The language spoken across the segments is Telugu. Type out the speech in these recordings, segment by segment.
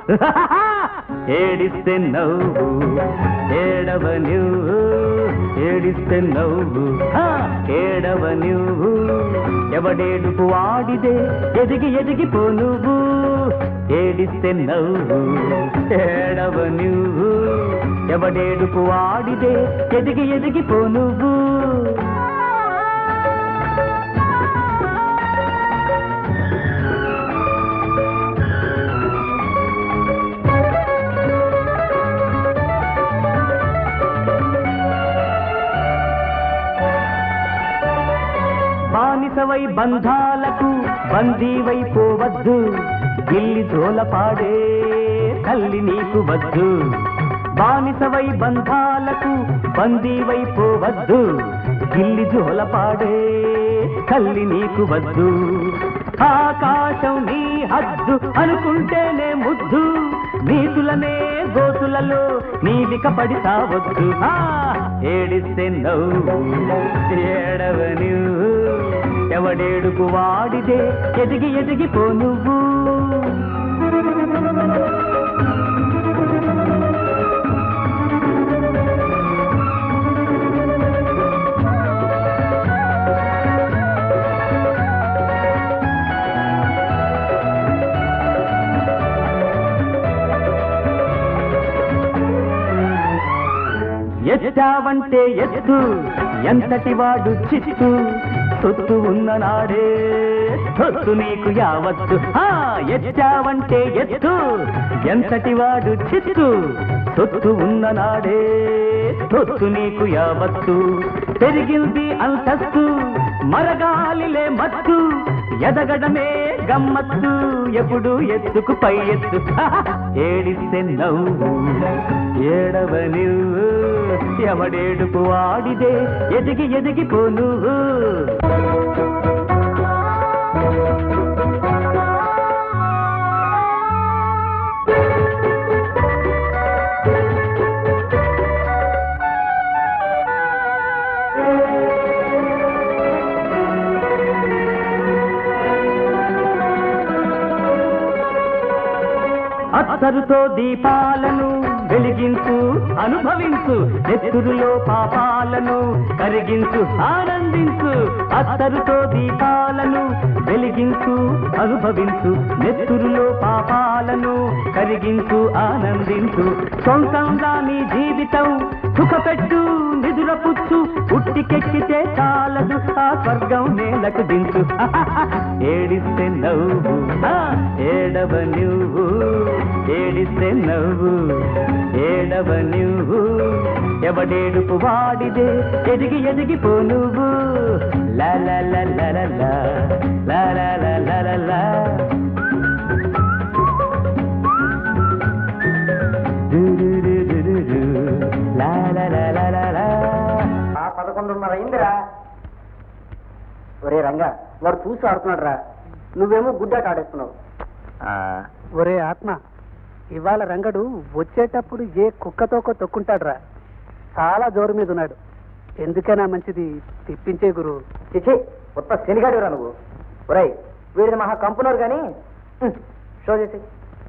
ఏడిస్తే నవ్వు ఏడవ నువ్వు ఏడిస్తే నవ్వు హా, ఏడవ నువ్వు ఎవడేడుపు వాడిదే ఎదిగి ఎదిగిపో నువ్వు ఏడిస్తే నవ్వు ఏడవ నువ్వు ఎవడేడుపు వాడిదే ఎదిగి ఎదిగిపో నువ్వు బానిసవై బంధాలకు బందీవై పోవద్దు గిల్లి పాడే తల్లి నీకు వద్దు బానిసవై బంధాలకు బందీవై పోవద్దు గిల్లి పాడే తల్లి నీకు వద్దు ఆకాశం నీ హద్దు అనుకుంటేనే ముద్దు నీతులనే గోతులలో నీవిక పడి సావద్దు ఆ, ఏడిస్తే నవ్వు ఏడవ నువ్వు ఎవడేడుకు వాడిదే ఎదిగి ఎదిగిపో నువ్వు ఎత్తావంటే ఎత్తు ఎంతటి వాడు చిత్తు సొత్తు ఉన్న నాడే సొత్తు నీకు యావత్తు ఆ, ఎత్తావంటే ఎత్తు ఎంతటి వాడు చిత్తు సొత్తు ఉన్న నాడే సొత్తు నీకు యావత్తు పెరిగింది అంతస్తు మరగాలిలే మత్తు ఎదగడమే గమ్మత్తు ఎప్పుడు ఎత్తుకు పై ఎత్తు ఏడిస్తే నవ్వు ఏడవ నువ్వు ఎవడేడుకు వాడిదే ఎదిగి ఎదిగిపో నువ్వు అత్తరుతో దీపాలను వెలిగించు అనుభవించు నెత్తురులో పాపాలను కరిగించు ఆనందించు అత్తరుతో దీపాలను వెలిగించు అనుభవించు నెత్తురులో పాపాలను కరిగించు ఆనందించు సొంతంగా నీ జీవితం సుఖపెట్టు నిదురపుచ్చు పుట్టికెక్కితే చాలదు ఆ స్వర్గం నేలకు దించు ఏడిస్తే నవ్వు ఆ, ఏడవ నువ్వు ఏడిస్తే నవ్వు ఏడవ నువ్వు ఎవడేడుపు వాడిదే ఎదిగి ఎదిగిపో నువ్వు లా లా లా లా లా లా లా లా లా లా లా లా డు డు డు డు డు డు. లా లా లా లా లా లా ఆ పదకొండున్నర అయిందిరా ఒరే రంగా వాడు చూసి ఆడుతున్నాడు రా నువ్వేమో గుడ్డాట ఆడేస్తున్నావు ఒరే ఆత్మ ఇవాళ రంగడు వచ్చేటప్పుడు ఏ కుక్కతోకో తొక్కుంటాడు రా చాలా జోరు మీద ఉన్నాడు ఎందుకైనా మంచిది తిప్పించే గురు చిచి కొత్త శనిగాడు రా నువ్వు ఒరేయ్ వీడిది మహా కంపునరు కానీ షో చేసి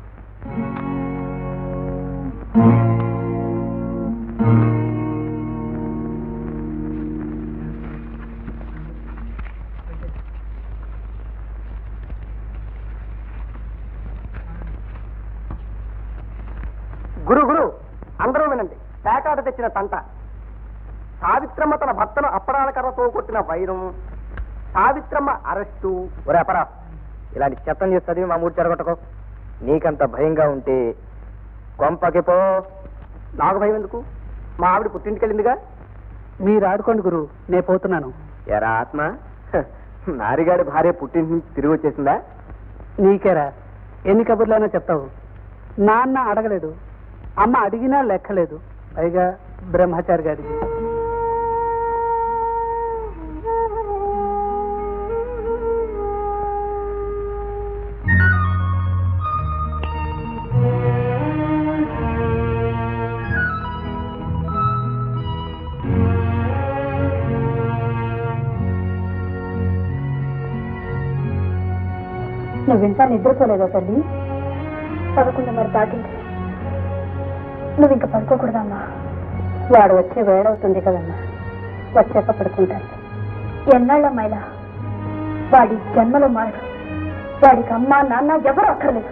గురు గురు అందరూ వినండి పేకాట తెచ్చిన తంట సావిత్రమ్మ తన భర్తను అప్పడాల కర్రతో కొట్టిన వైరం సావిత్రమ్మ అరెస్టు ఒరే అపరా ఇలాంటి చెత్తం చేసి చదివి మా మూడు చెడగొట్టకో నీకంత భయంగా ఉంటే కొంపకి పో నాకు భయం ఎందుకు మా ఆవిడ పుట్టింటికెళ్ళిందిగా మీరు ఆడుకోండి గురు నేను పోతున్నాను ఎరా ఆత్మ హ, నారిగాడి భార్య పుట్టింటి నుంచి తిరిగి వచ్చేసిందా నీకేరా ఎన్ని కబుర్లైనా చెప్తావు నాన్న అడగలేదు అమ్మ అడిగినా లెక్కలేదు పైగా బ్రహ్మచారి గారికి నువ్వింకా నిద్రపోలేదా తల్లి పదకొండు మరి దాటింది నువ్వు ఇంకా పడుకోకూడదమ్మా వాడు వచ్చే వేడవుతుంది కదమ్మా వచ్చాక పడుకుంటాను ఎన్నాళ్ళమ్మా ఇలా వాడి జన్మలో మారడు వాడికి అమ్మ నాన్న ఎవరు అక్కర్లేదు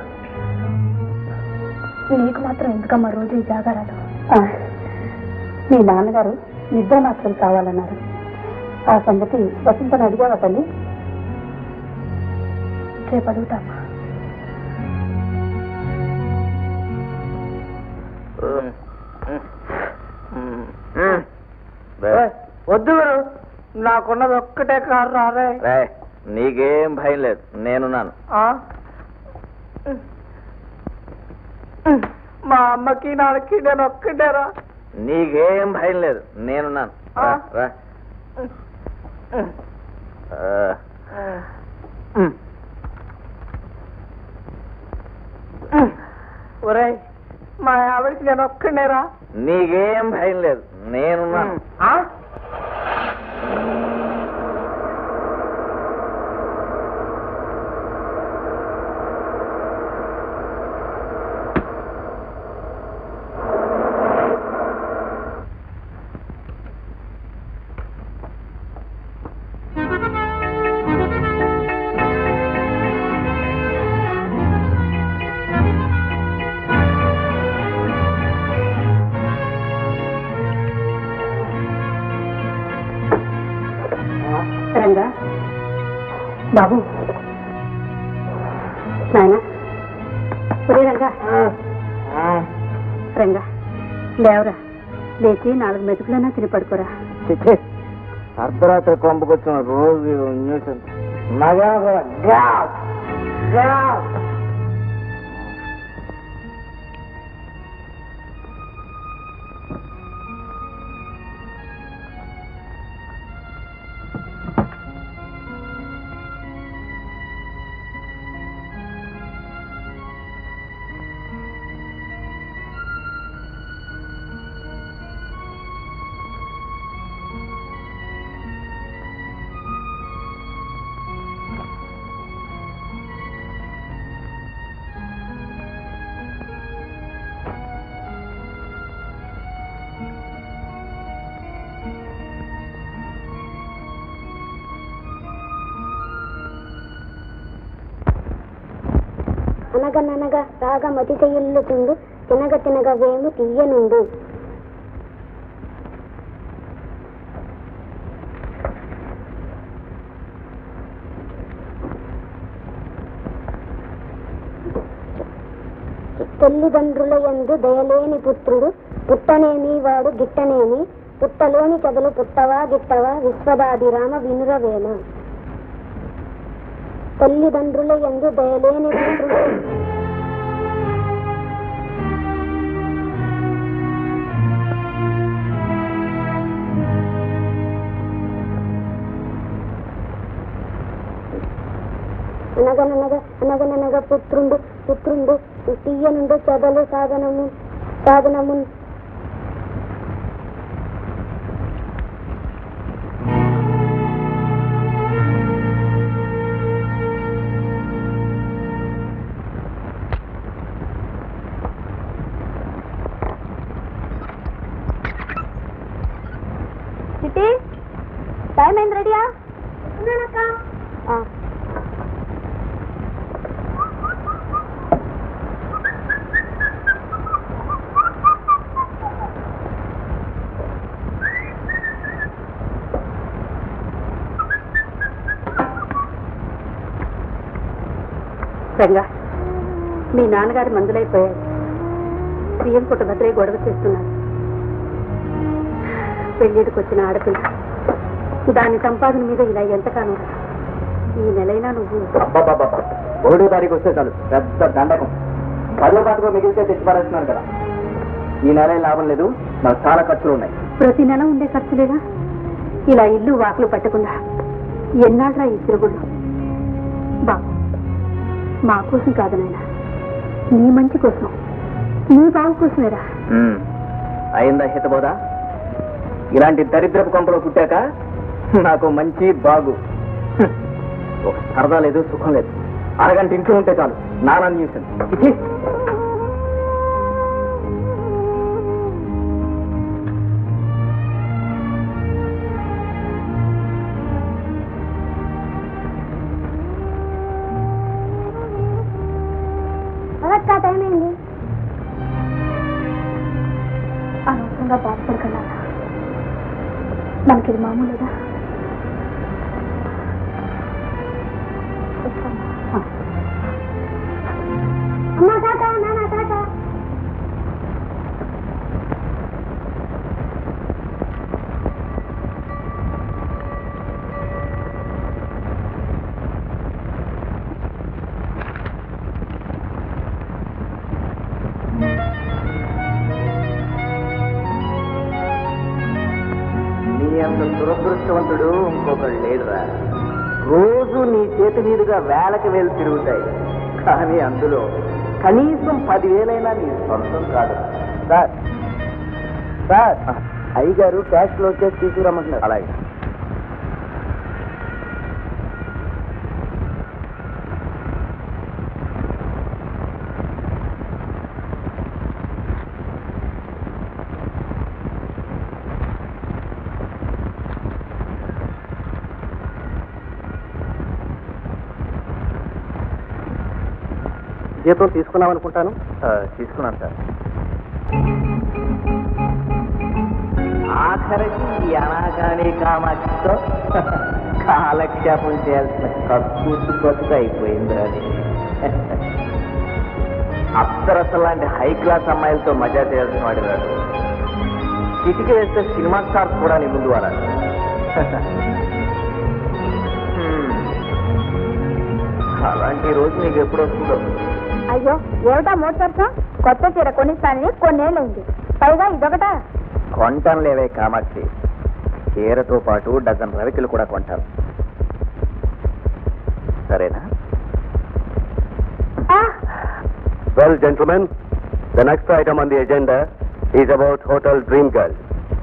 నీకు మాత్రం ఎందుకమ్మా రోజు ఈ జాగారాలు మీ నాన్నగారు నిద్ర మాత్రం కావాలన్నారు ఆ సంగతి వసంతను అడిగావా తల్లి రేపు అడుగుతామా వద్దు గురు నాకున్నది ఒక్కటే కారు రారే రే నీకేం భయం లేదు నేనున్నాను మా అమ్మకి నాన్నకి నేను ఒక్కటేరా నీకేం భయం లేదు నేనున్నాను రా, ఆ. రా ఆ. ఒరేయ్ మా ఆవిడకి నేను ఒక్కడేరా నీకేం భయం లేదు నేనున్నాను రంగా బాబు నాయన ఒరే రంగా రంగా లేవరా లేచి నాలుగు మెతుకులైనా తిని పడుకోరా చిచ్చి అర్ధరాత్రి కొంపకొచ్చిన రోజు న్యూస్ నగా అనగననగా రాగ మతి చెయ్యుల్లుతుండు తినగ తినగ వేము తీయనుండు తల్లిదండ్రుల యందు దయలేని పుత్రుడు పుట్టనేమి వాడు గిట్టనేమి పుట్టలోని చదులు పుట్టవా గిట్టవా విశ్వదాభిరామ వినురవేమ తల్లిదండ్రుల యందు దయలేని పుత్రుడు అనగననగా అనగననగా పుత్రుండు పుత్రుండు తీయనుండు చదలు సాధనము సాధనము చిట్టి టైం అయింది రెడీయా రంగా మీ నాన్నగారి మందులైపోయాయి బియ్యం పుట్ట భద్రయ్య గొడవ చేస్తున్నారు పెళ్ళిడికి వచ్చిన ఆడపిల్ల దాని సంపాదన మీద ఇలా ఎంతకాలం ఈ నెలైనా నువ్వు ఒకటో తారీఖు వస్తే చాలు పెద్ద దండకం పదో పాటకు మిగిలితే తెచ్చిపారేస్తున్నాను కదా ఈ నెల ఏం లాభం లేదు నాకు చాలా ఖర్చులు ఉన్నాయి ప్రతి నెల ఉండే ఖర్చులేగా ఇలా ఇల్లు వాకులు పట్టకుండా ఎన్నాళ్ళరా ఈ తిరుగుడు బాబు మా కోసం కాదు నాయన నీ మంచి కోసం నీ బావు కోసమేరా ఉమ్. అయిందా హితబోదా ఇలాంటి దరిద్రపు కొంపలో పుట్టాక నాకు మంచి బాగు హ్మ్. ఒక సరదా లేదు సుఖం లేదు అరగంట ఇంట్లో ఉంటే చాలు నానా న్యూస్ మనకి ఇది మామూలుగా అమ్మా టాటా నాన్న టాటా నీ అంత దురదృష్టవంతుడు ఇంకొకడు లేడురా రోజు నీ చేతి మీదుగా వేలకి వేలు తిరుగుతాయి కానీ అందులో కనీసం పదివేలైనా నీ సొంతం కాదు సార్ సార్ అయ్యగారు క్యాష్ క్లోజ్ చేసి తీసుకురమ్మంటున్నారు అలాగే జీతం తీసుకున్నాం అనుకుంటాను తీసుకున్నాను సార్ ఆఖరికి ఈ అనాగాని కామాక్షితో కాలక్షేపం చేయాల్సిన కక్కుర్తి బతుకు అయిపోయింది అది అప్సరస లాంటి హై క్లాస్ అమ్మాయిలతో మజా చేయాల్సిన వాడి రాడు కిటికీ వేస్తే సినిమా స్టార్స్ కూడా నీ ముందు వాడాలి హ్మ్. అలాంటి రోజు నీకు ఎప్పుడు వస్తుందో అయ్యో ఏమిటా మోటార్సా కొత్త చీర కొనిస్తానని కొన్నేళ్ళైంది పైగా ఇదొకటా కొంటాను లేవే కామాక్షి చీరతో పాటు డజన్ రవికలు కూడా కొంటాను సరేనా ఆ, well gentlemen the next item on the agenda is about hotel dream girl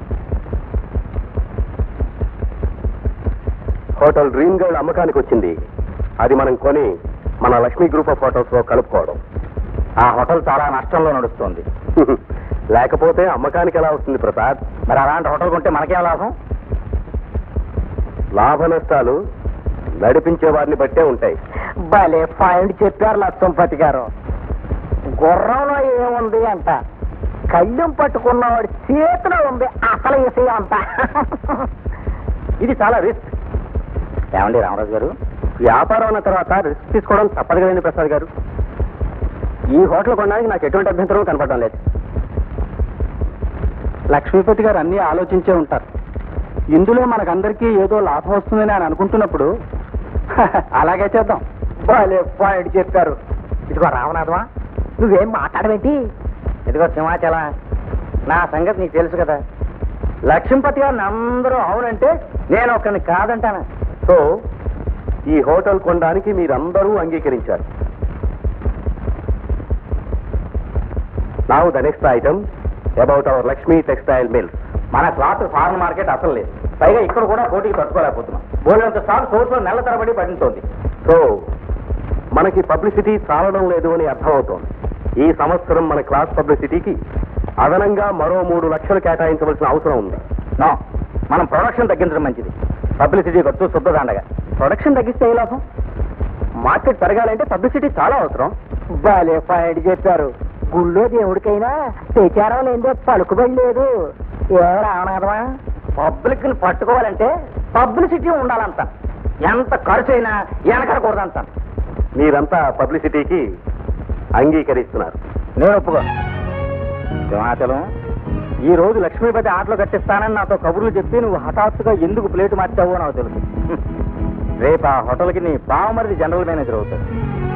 hotel dream girl అమ్మకానికి వచ్చింది అది మనం కొని మన లక్ష్మీ గ్రూప్ ఆఫ్ హోటల్స్ లో కలుపుకోవడం ఆ హోటల్ చాలా నష్టంలో నడుస్తుంది లేకపోతే అమ్మకానికి ఎలా వస్తుంది ప్రసాద్ మరి అలాంటి హోటల్ కొంటే మనకేం లాభం లాభ నష్టాలు నడిపించే వారిని బట్టే ఉంటాయి భలే పాయింట్ చెప్పారు లక్ష్మపతి గారు గుర్రంలో ఏముంది అంట కళ్ళెం పట్టుకున్నవాడి చేతిలో ఉంది అసలు విషయం అంట ఇది చాలా రిస్క్ ఏమండి రామరాజు గారు వ్యాపారం అన్న తర్వాత రిస్క్ తీసుకోవడం తప్పదు కదండి ప్రసాద్ గారు ఈ హోటల్ కొనడానికి నాకు ఎటువంటి అభ్యంతరం కనపడడం లేదు లక్ష్మీపతి గారు అన్ని ఆలోచించే ఉంటారు ఇందులో మనకందరికీ ఏదో లాభం వస్తుందని ఆయన అనుకుంటున్నప్పుడు అలాగే చేద్దాం భలే పాయింట్ చెప్పారు ఇదిగో రామనాథమా నువ్వేం మాట్లాడవేంటి ఇదిగో సింహాచల నా సంగతి నీకు తెలుసు కదా లక్ష్మీపతి గారిని అందరూ అవునంటే నేను ఒకరిని కాదంటాను సో ఈ హోటల్ కొనడానికి మీరందరూ అంగీకరించారు now the next item about our Lakshmi textile mills మన క్లాత్ ఫారెన్ మార్కెట్ అసలు లేదు పైగా ఇక్కడ కూడా పోటీకి తట్టుకోలేకపోతున్నాం బోలేంత స్టాక్ సోర్స్లో నెల తరబడి పడుతోంది సో మనకి పబ్లిసిటీ చాలడం లేదు అని అర్థమవుతోంది ఈ సంవత్సరం మన క్లాస్ పబ్లిసిటీకి అదనంగా మరో మూడు లక్షలు కేటాయించవలసిన అవసరం ఉంది నో మనం ప్రొడక్షన్ తగ్గించడం మంచిది పబ్లిసిటీ ఖర్చు శుద్ధదండగా ప్రొడక్షన్ తగ్గిస్తే ఏ లాభం మార్కెట్ పెరగాలంటే పబ్లిసిటీ చాలా అవసరం బాలే పాయింట్ చెప్పారు గుళ్ళో దేవుడికైనా ప్రచారం లేదే పలుకుబడి లేదు ఏ రావణాదమా పబ్లిక్ ని పట్టుకోవాలంటే పబ్లిసిటీ ఉండాలంట ఎంత ఖర్చు అయినా వెనకడకూడదంట మీరంతా పబ్లిసిటీకి అంగీకరిస్తున్నారు నేను ఒప్పుకో సింహాచలం ఈ రోజు లక్ష్మీపతి ఆటలు కట్టిస్తానని నాతో కబుర్లు చెప్పి నువ్వు హఠాత్తుగా ఎందుకు ప్లేటు మార్చావో నాకు తెలుసు హ్మ్. రేపు ఆ హోటల్కి నీ బావమరిది జనరల్ మేనేజర్ అవుతాడు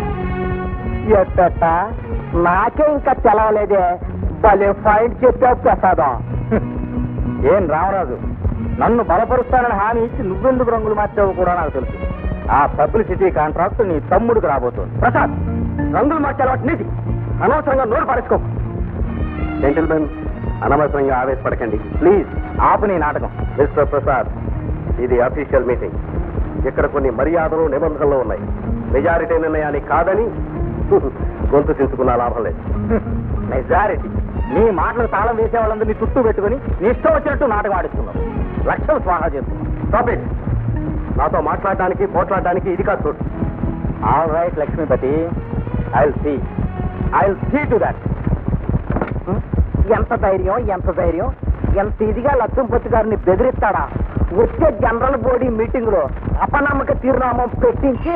ఎట్టట నాకే ఇంకా తెలవలేదే భలే పాయింట్ చెప్పావు ప్రసాదం ఏం రామరాజు నన్ను బలపరుస్తానని హామీ ఇచ్చి నువ్వెందుకు రంగులు మార్చావో కూడా నాకు తెలుసు ఆ పబ్లిసిటీ కాంట్రాక్ట్ నీ తమ్ముడికి రాబోతోంది ప్రసాద్ రంగులు మార్చాలి వాటి నీతి అనవసరంగా నోరు పారేసుకో జెంటిల్మెన్ అనవసరంగా ఆవేశపడకండి ప్లీజ్ ఆపు నీ నాటకం మిస్టర్ ప్రసాద్ ఇది అఫీషియల్ మీటింగ్ ఇక్కడ కొన్ని మర్యాదలు నిబంధనలు ఉన్నాయి మెజారిటీ నిర్ణయాన్ని కాదని గొంతు చించుకున్న లాభం లేదు మెజారిటీ నీ మాటలు తాళం వేసే వాళ్ళందరినీ చుట్టూ పెట్టుకుని నీ ఇష్టం వచ్చినట్టు నాటకం ఆడిస్తున్నావు లక్షలు స్వాహా చేస్తున్నావు Stop it. నాతో మాట్లాడడానికి పోట్లాడడానికి ఇది కాదు చోటు all right Lakshmipati I see I see to that ఎంత ధైర్యం ఎంత ధైర్యం ఎంత ఇదిగా లక్ష్మీపతి గారిని బెదిరిస్తాడా వచ్చే జనరల్ బోడీ మీటింగ్ లో అపనమ్మక తీర్మానం పెట్టించి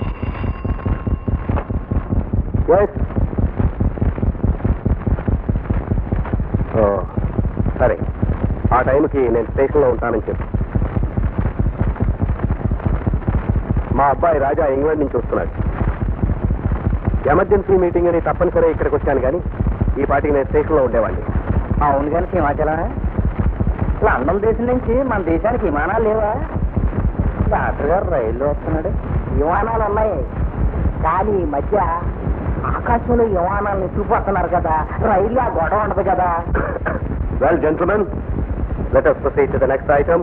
సరే ఆ టైంకి నేను స్టేషన్లో ఉంటానని చెప్పు మా అబ్బాయి రాజా ఇంగ్లాండ్ నుంచి వస్తున్నాడు ఎమర్జెన్సీ మీటింగ్ అని తప్పనిసరి ఇక్కడికి వచ్చాను కానీ ఈ పాటికి నేను స్టేషన్లో ఉండేవాడిని అవును కానీ హిమాచలం లండన్ దేశం నుంచి మన దేశానికి విమానాలు లేవా డాక్టర్ గారు రైల్లో వస్తున్నాడు విమానాలు ఉన్నాయి కానీ ఈ మధ్య ఆకాశంలో విమానాలను చూపొస్తున్నారు కదా రైల్లో ఆ గొడవ ఉండదు కదా well gentlemen let us proceed to the next item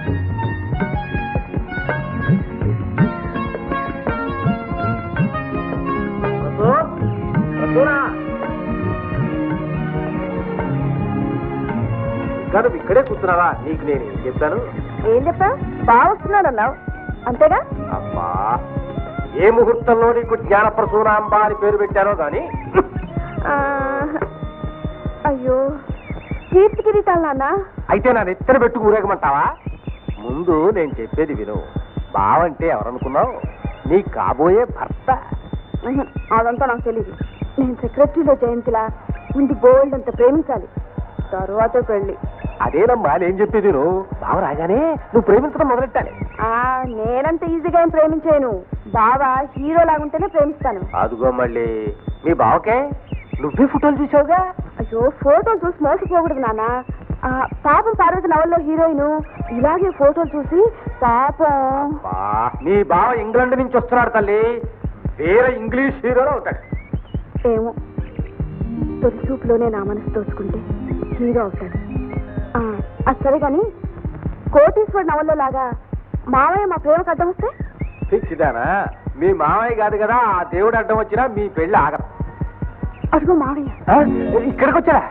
కాదు ఇక్కడే కూర్చున్నావా నీకు నేను ఏం చెప్పాను ఏం చెప్పా బాగా వస్తున్నాడు అన్నావు అంతేగా అబ్బా ఏ ముహూర్తంలో నీకు జ్ఞాన ప్రసూనాంబ అని పేరు పెట్టానో గాని ఆ, అయ్యో కీర్తి కిరీటాలు నాన్న అయితే నా నెత్తర పెట్టు ఊరేగమంటావా ముందు నేను చెప్పేది విను బావంటే ఎవరనుకున్నావు నీ కాబోయే భర్త ఉహు, అదంతా నాకు తెలియదు నేను సెక్రటరీలో జయంతిలా ముందు గోల్డ్ అంత ప్రేమించాలి తరువాత పెళ్లి అదేనమ్మా నేను చెప్పేది నువ్వు బావ రాగానే నువ్వు ప్రేమించడం మొదలెట్టాలి ఆ నేనంత ఈజీగా ఏం ప్రేమించాను బాగా హీరో లాగుంటేనే ప్రేమిస్తాను అదిగో మళ్ళీ మీ బావకే నువ్వే ఫోటోలు చూసావుగా అయ్యో ఫోటోలు చూసి మోసపోకూడదు నాన్న ఆ, పాపం పార్వతి నవల్లో హీరోయిన్ ఇలాగే ఫోటోలు చూసి పాపం బా మీ బావ ఇంగ్లాండ్ నుంచి వస్తున్నాడు తల్లి వేరే ఇంగ్లీష్ హీరోలో ఉంటాడు ఏమో తొలి చూపులోనే నా మనసు దోచుకుంటే హీరో అవుతాడు ఆ, అది సరే కానీ కోటీశ్వర్ నవల్లో లాగా మావయ్య మా ప్రేమకు అడ్డం వస్తే పిచ్చిదానా మీ మామయ్య కాదు కదా ఆ దేవుడు అడ్డం వచ్చినా మీ పెళ్లి ఆగదు అడుగు మావయ్య ఆ? ఇక్కడికి వచ్చారా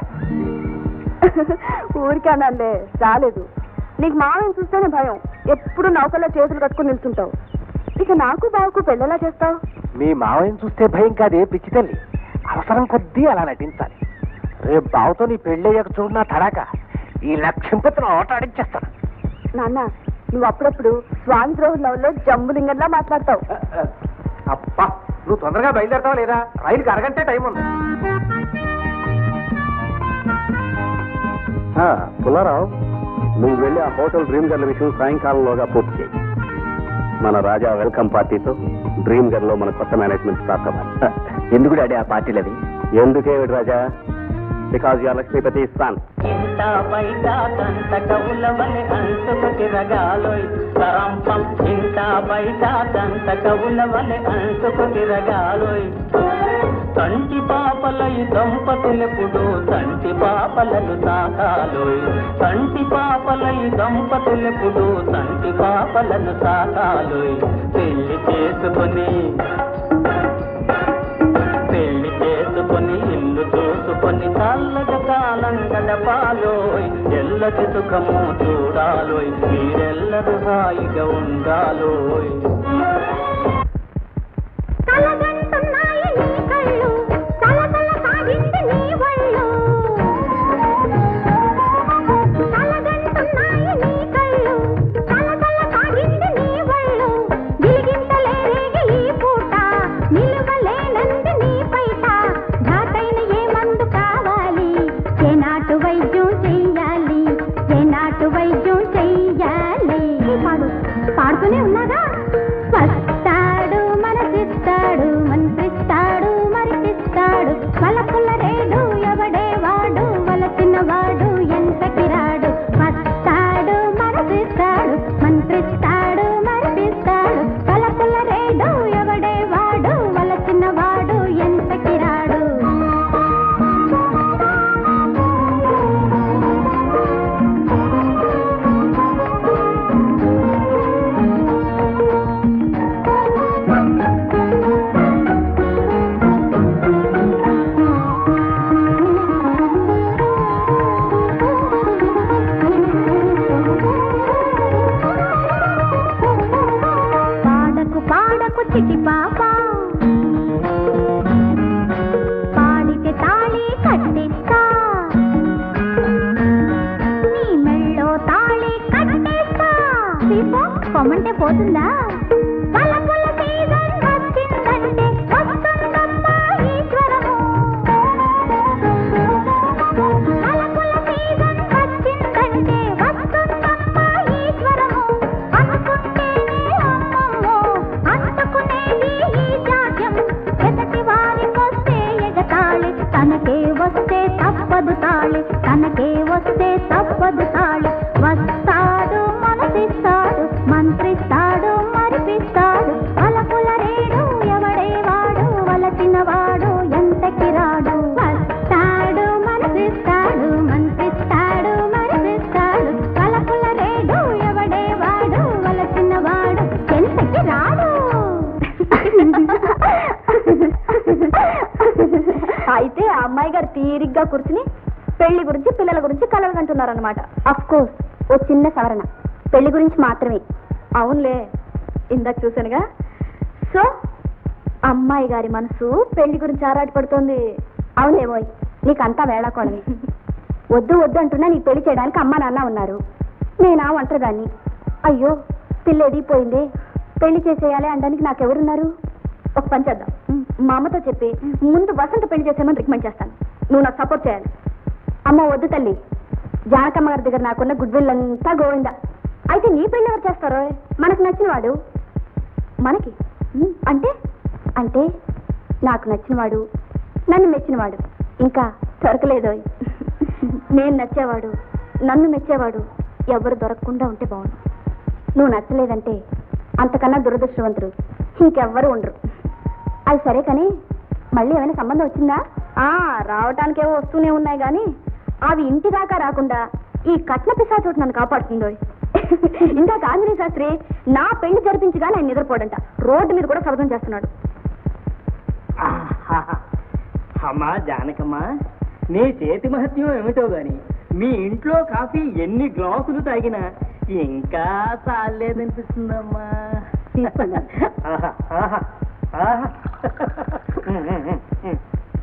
ఊరికే అన్నానులే రాలేదు నీకు మావయ్యని చూస్తేనే భయం ఎప్పుడు నౌకల్లో చేతులు కట్టుకుని నిల్చుంటావు ఇక నాకు బావకు పెళ్ళెలా చేస్తావు మీ మావయ్యని చూస్తే భయం కాదే పిచ్చి తల్లి అవసరం కొద్దీ అలా నటించాలి రేపు బావతో నీ పెళ్ళయ్యాక చూడు నా తడాక ఈ లక్ష్యంపతిని ఓట ఆడించేస్తాను నాన్న నువ్వు అప్పుడప్పుడు స్వామి ద్రోహుల నవల్లో జంబులింగంలా మాట్లాడతావు అబ్బా నువ్వు తొందరగా బయలుదేరతావా లేదా రైలుకి అరగంటే టైం ఉంది పుల్లారావు నువ్వు వెళ్ళి ఆ హోటల్ డ్రీమ్ గర్ల్ విషయం సాయంకాలంలోగా పూర్తి చేయి మన రాజా వెల్కమ్ పార్టీతో డ్రీమ్ గర్ల్ లో మన కొత్త మేనేజ్మెంట్ స్టార్ట్ అవ్వాలి ఎందుకు డాడీ ఆ పార్టీలు అవి ఎందుకేమిటి రాజా బికాజ్ యువర్ లక్ష్మీపతి ఇస్తాన్ ఇంత బయట తంత కవులవని అంటుకు తిరగాలోయ్ తరంపం ఇంత బయట తంత కవులవని అంటుకు తిరగాలోయ్ తంటి పాపలై దంపతులెప్పుడు తంటి పాపలను సాకాలోయ్ తంటి పాపలై దంపతులెప్పుడు తంటి పాపలను సాకాలోయ్ పెళ్లి చేసుకొని పెళ్లి చేసుకొని ఇల్లు చూసుకొని చల్లగా కాలం గడపాలోయ్ ఎల్లటి సుఖము చూడాలోయ్ మీరెల్లరూ హాయిగా ఉండాలోయ్ కలగంటున్నాయి నీ కళ్ళు కలకల సాగింది నీ ఒళ్ళు కలగంటున్నాయి నీ కళ్ళు కలకల సాగింది నీ ఒళ్ళు గిలిగింతలేరేగి ఈ పూట నిలువలేనంది నీ పైట ఘాటైన ఏ మందు కావాలి ఏ నాటు వైద్యం చెయ్యాలి ఏ నాటు వైద్యం చెయ్యాలి పాడు పాడుతూనే ఉన్నాగా వస్తాడు మనసిస్తాడు మంత్రిస్తాడు మరిపిస్తాడు వలపుల రేడు ఎవడే వాడు వలసిన వాడు ఎంత కిరాడు వస్తాడు మనసిస్తాడు మంత్రిస్తాడు మరిపిస్తాడు వలపుల రేడు ఎవడే వాడు వలసిన వాడు ఎంత కిరాడు పాడకు పాడకు చిటి పాప పాడితే తాళి కట్టిస్తా నీ మెళ్ళో తాళి కట్టేస్తా పోతుందా తలపుల సీజన్ వచ్చిందంటే వస్తుందమ్మా ఈశ్వరము తలపుల సీజన్ వచ్చిందంటే వస్తుందమ్మా ఈశ్వరము అనుకుంటేనే అమ్మమ్మో అందుకునేది ఈ జాడ్యం ఎదటి వారికొస్తే ఎగతాళి తనకే వస్తే తప్పదు తాళి తనకే వస్తే తప్పదు తాళి వస్తాడు మనసిస్తాడు మంత్రిస్తాడు మరిపిస్తాడు అలపుల రేడు ఎవడే వాడు వలచిన వాడు ఎంతకి రాడు వస్తాడు మనసిస్తాడు మంత్రిస్తాడు మరిపిస్తాడు అలపుల రేడు ఎవడే వాడు వలచిన వాడు ఎంతకి రాడు అయితే ఆ అమ్మాయి గారు తీరిగ్గా కూర్చుని పెళ్లి గురించి పిల్లల గురించి కలలు కంటున్నారనమాట అఫ్ కోర్స్ ఓ చిన్న సవరణ పెళ్లి గురించి మాత్రమే అవునులే ఇందాక చూశానుగా సో అమ్మాయి గారి మనసు పెళ్లి గురించి ఆరాటపడుతోంది అవునేమోయ్ నీకంతా వేళాకోళమే వద్దు వద్దు అంటున్నా నీ పెళ్లి చేయడానికి అమ్మా నాన్న ఉన్నారు నేనా ఒంటరిదాన్ని అయ్యో పిల్ల ఎదిగిపోయిందే పెళ్లి చేసేయాలి అనడానికి నాకెవరున్నారు ఒక పని చేద్దాం మా అమ్మతో చెప్పి ముందు వసంత పెళ్లి చేసేమని రికమెండ్ చేస్తాను నువ్వు నాకు సపోర్ట్ చేయాలి అమ్మ వద్దు తల్లి జానకమ్మ గారి దగ్గర నాకున్న గుడ్ విల్ అంతా గోవిందా అయితే నీ పెళ్లి ఎవరు చేస్తారో మనకు నచ్చిన వాడు మనకి ఉమ్, అంటే అంటే నాకు నచ్చినవాడు నన్ను మెచ్చినవాడు ఇంకా దొరకలేదో నేను నచ్చేవాడు నన్ను మెచ్చేవాడు ఎవరు దొరకకుండా ఉంటే బాగుండు నువ్వు నచ్చలేదంటే అంతకన్నా దురదృష్టవంతుడు ఇంకెవ్వరు ఉండరు అది సరే కానీ మళ్ళీ ఏమైనా సంబంధం వచ్చిందా ఆ రావటానికేవో వస్తూనే ఉన్నాయి కానీ అవి ఇంటి దాకా రాకుండా ఈ కట్న పిశాచోటు నన్ను కాపాడుతుందో ఇంకా ఆంజనేయ శాస్త్రి నా పెళ్లి జరిపించగా నేను నిద్రపోడంట రోడ్డు మీద కూడా శబ్దం చేస్తున్నాడు అమ్మా జానకమ్మా నీ చేతి మహత్యం ఏమిటో గాని మీ ఇంట్లో కాఫీ ఎన్ని గ్లాసులు తాగినా ఇంకా చాలేదనిపిస్తుందమ్మా తీసుకోండి. ఆహా, ఆహా, ఆహా. ఉమ్, ఉమ్, ఉమ్, ఉమ్.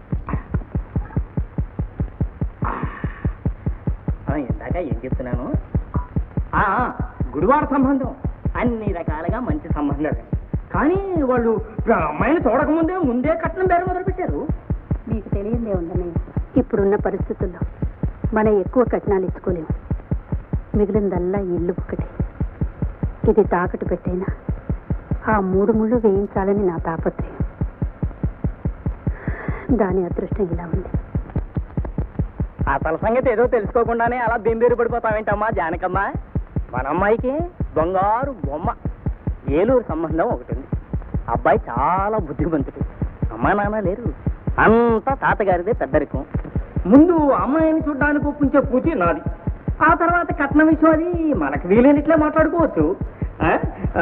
ఆ, ఇందాక ఏం చెప్తున్నాను ఆ, ఆ, గుడివాడ సంబంధం అన్ని రకాలుగా మంచి సంబంధాలు కానీ వాళ్ళు ఆ అమ్మాయిని చూడకముందే ముందే కట్నం బేరం మొదలు పెట్టారు మీకు తెలియదే ఉందన్నయ్య ఇప్పుడున్న పరిస్థితుల్లో మనం ఎక్కువ కట్నాలు ఇచ్చుకోలేము మిగిలిందల్లా ఈ ఇల్లు ఒక్కటే ఇది తాకట్టు పెట్టైనా ఆ మూడు ముళ్ళు వేయించాలని నా తాపత్రయం దాని అదృష్టం ఇలా ఉంది అసలు సంగతి ఏదో తెలుసుకోకుండానే అలా బెంబేరు పడిపోతావేంటమ్మా జానకమ్మ మన అమ్మాయికి బంగారు బొమ్మ ఏలూరు సంబంధం ఒకటి ఉంది అబ్బాయి చాలా బుద్ధిమంతుడు అమ్మా నాన్న లేరు అంతా తాతగారిదే పెద్దరికం ముందు అమ్మాయిని చూడడానికి ఒప్పించే పూచి నాది ఆ తర్వాత కట్నం విషయం అది మనకు వీలైనట్లే మాట్లాడుకోవచ్చు ఆ? ఆ.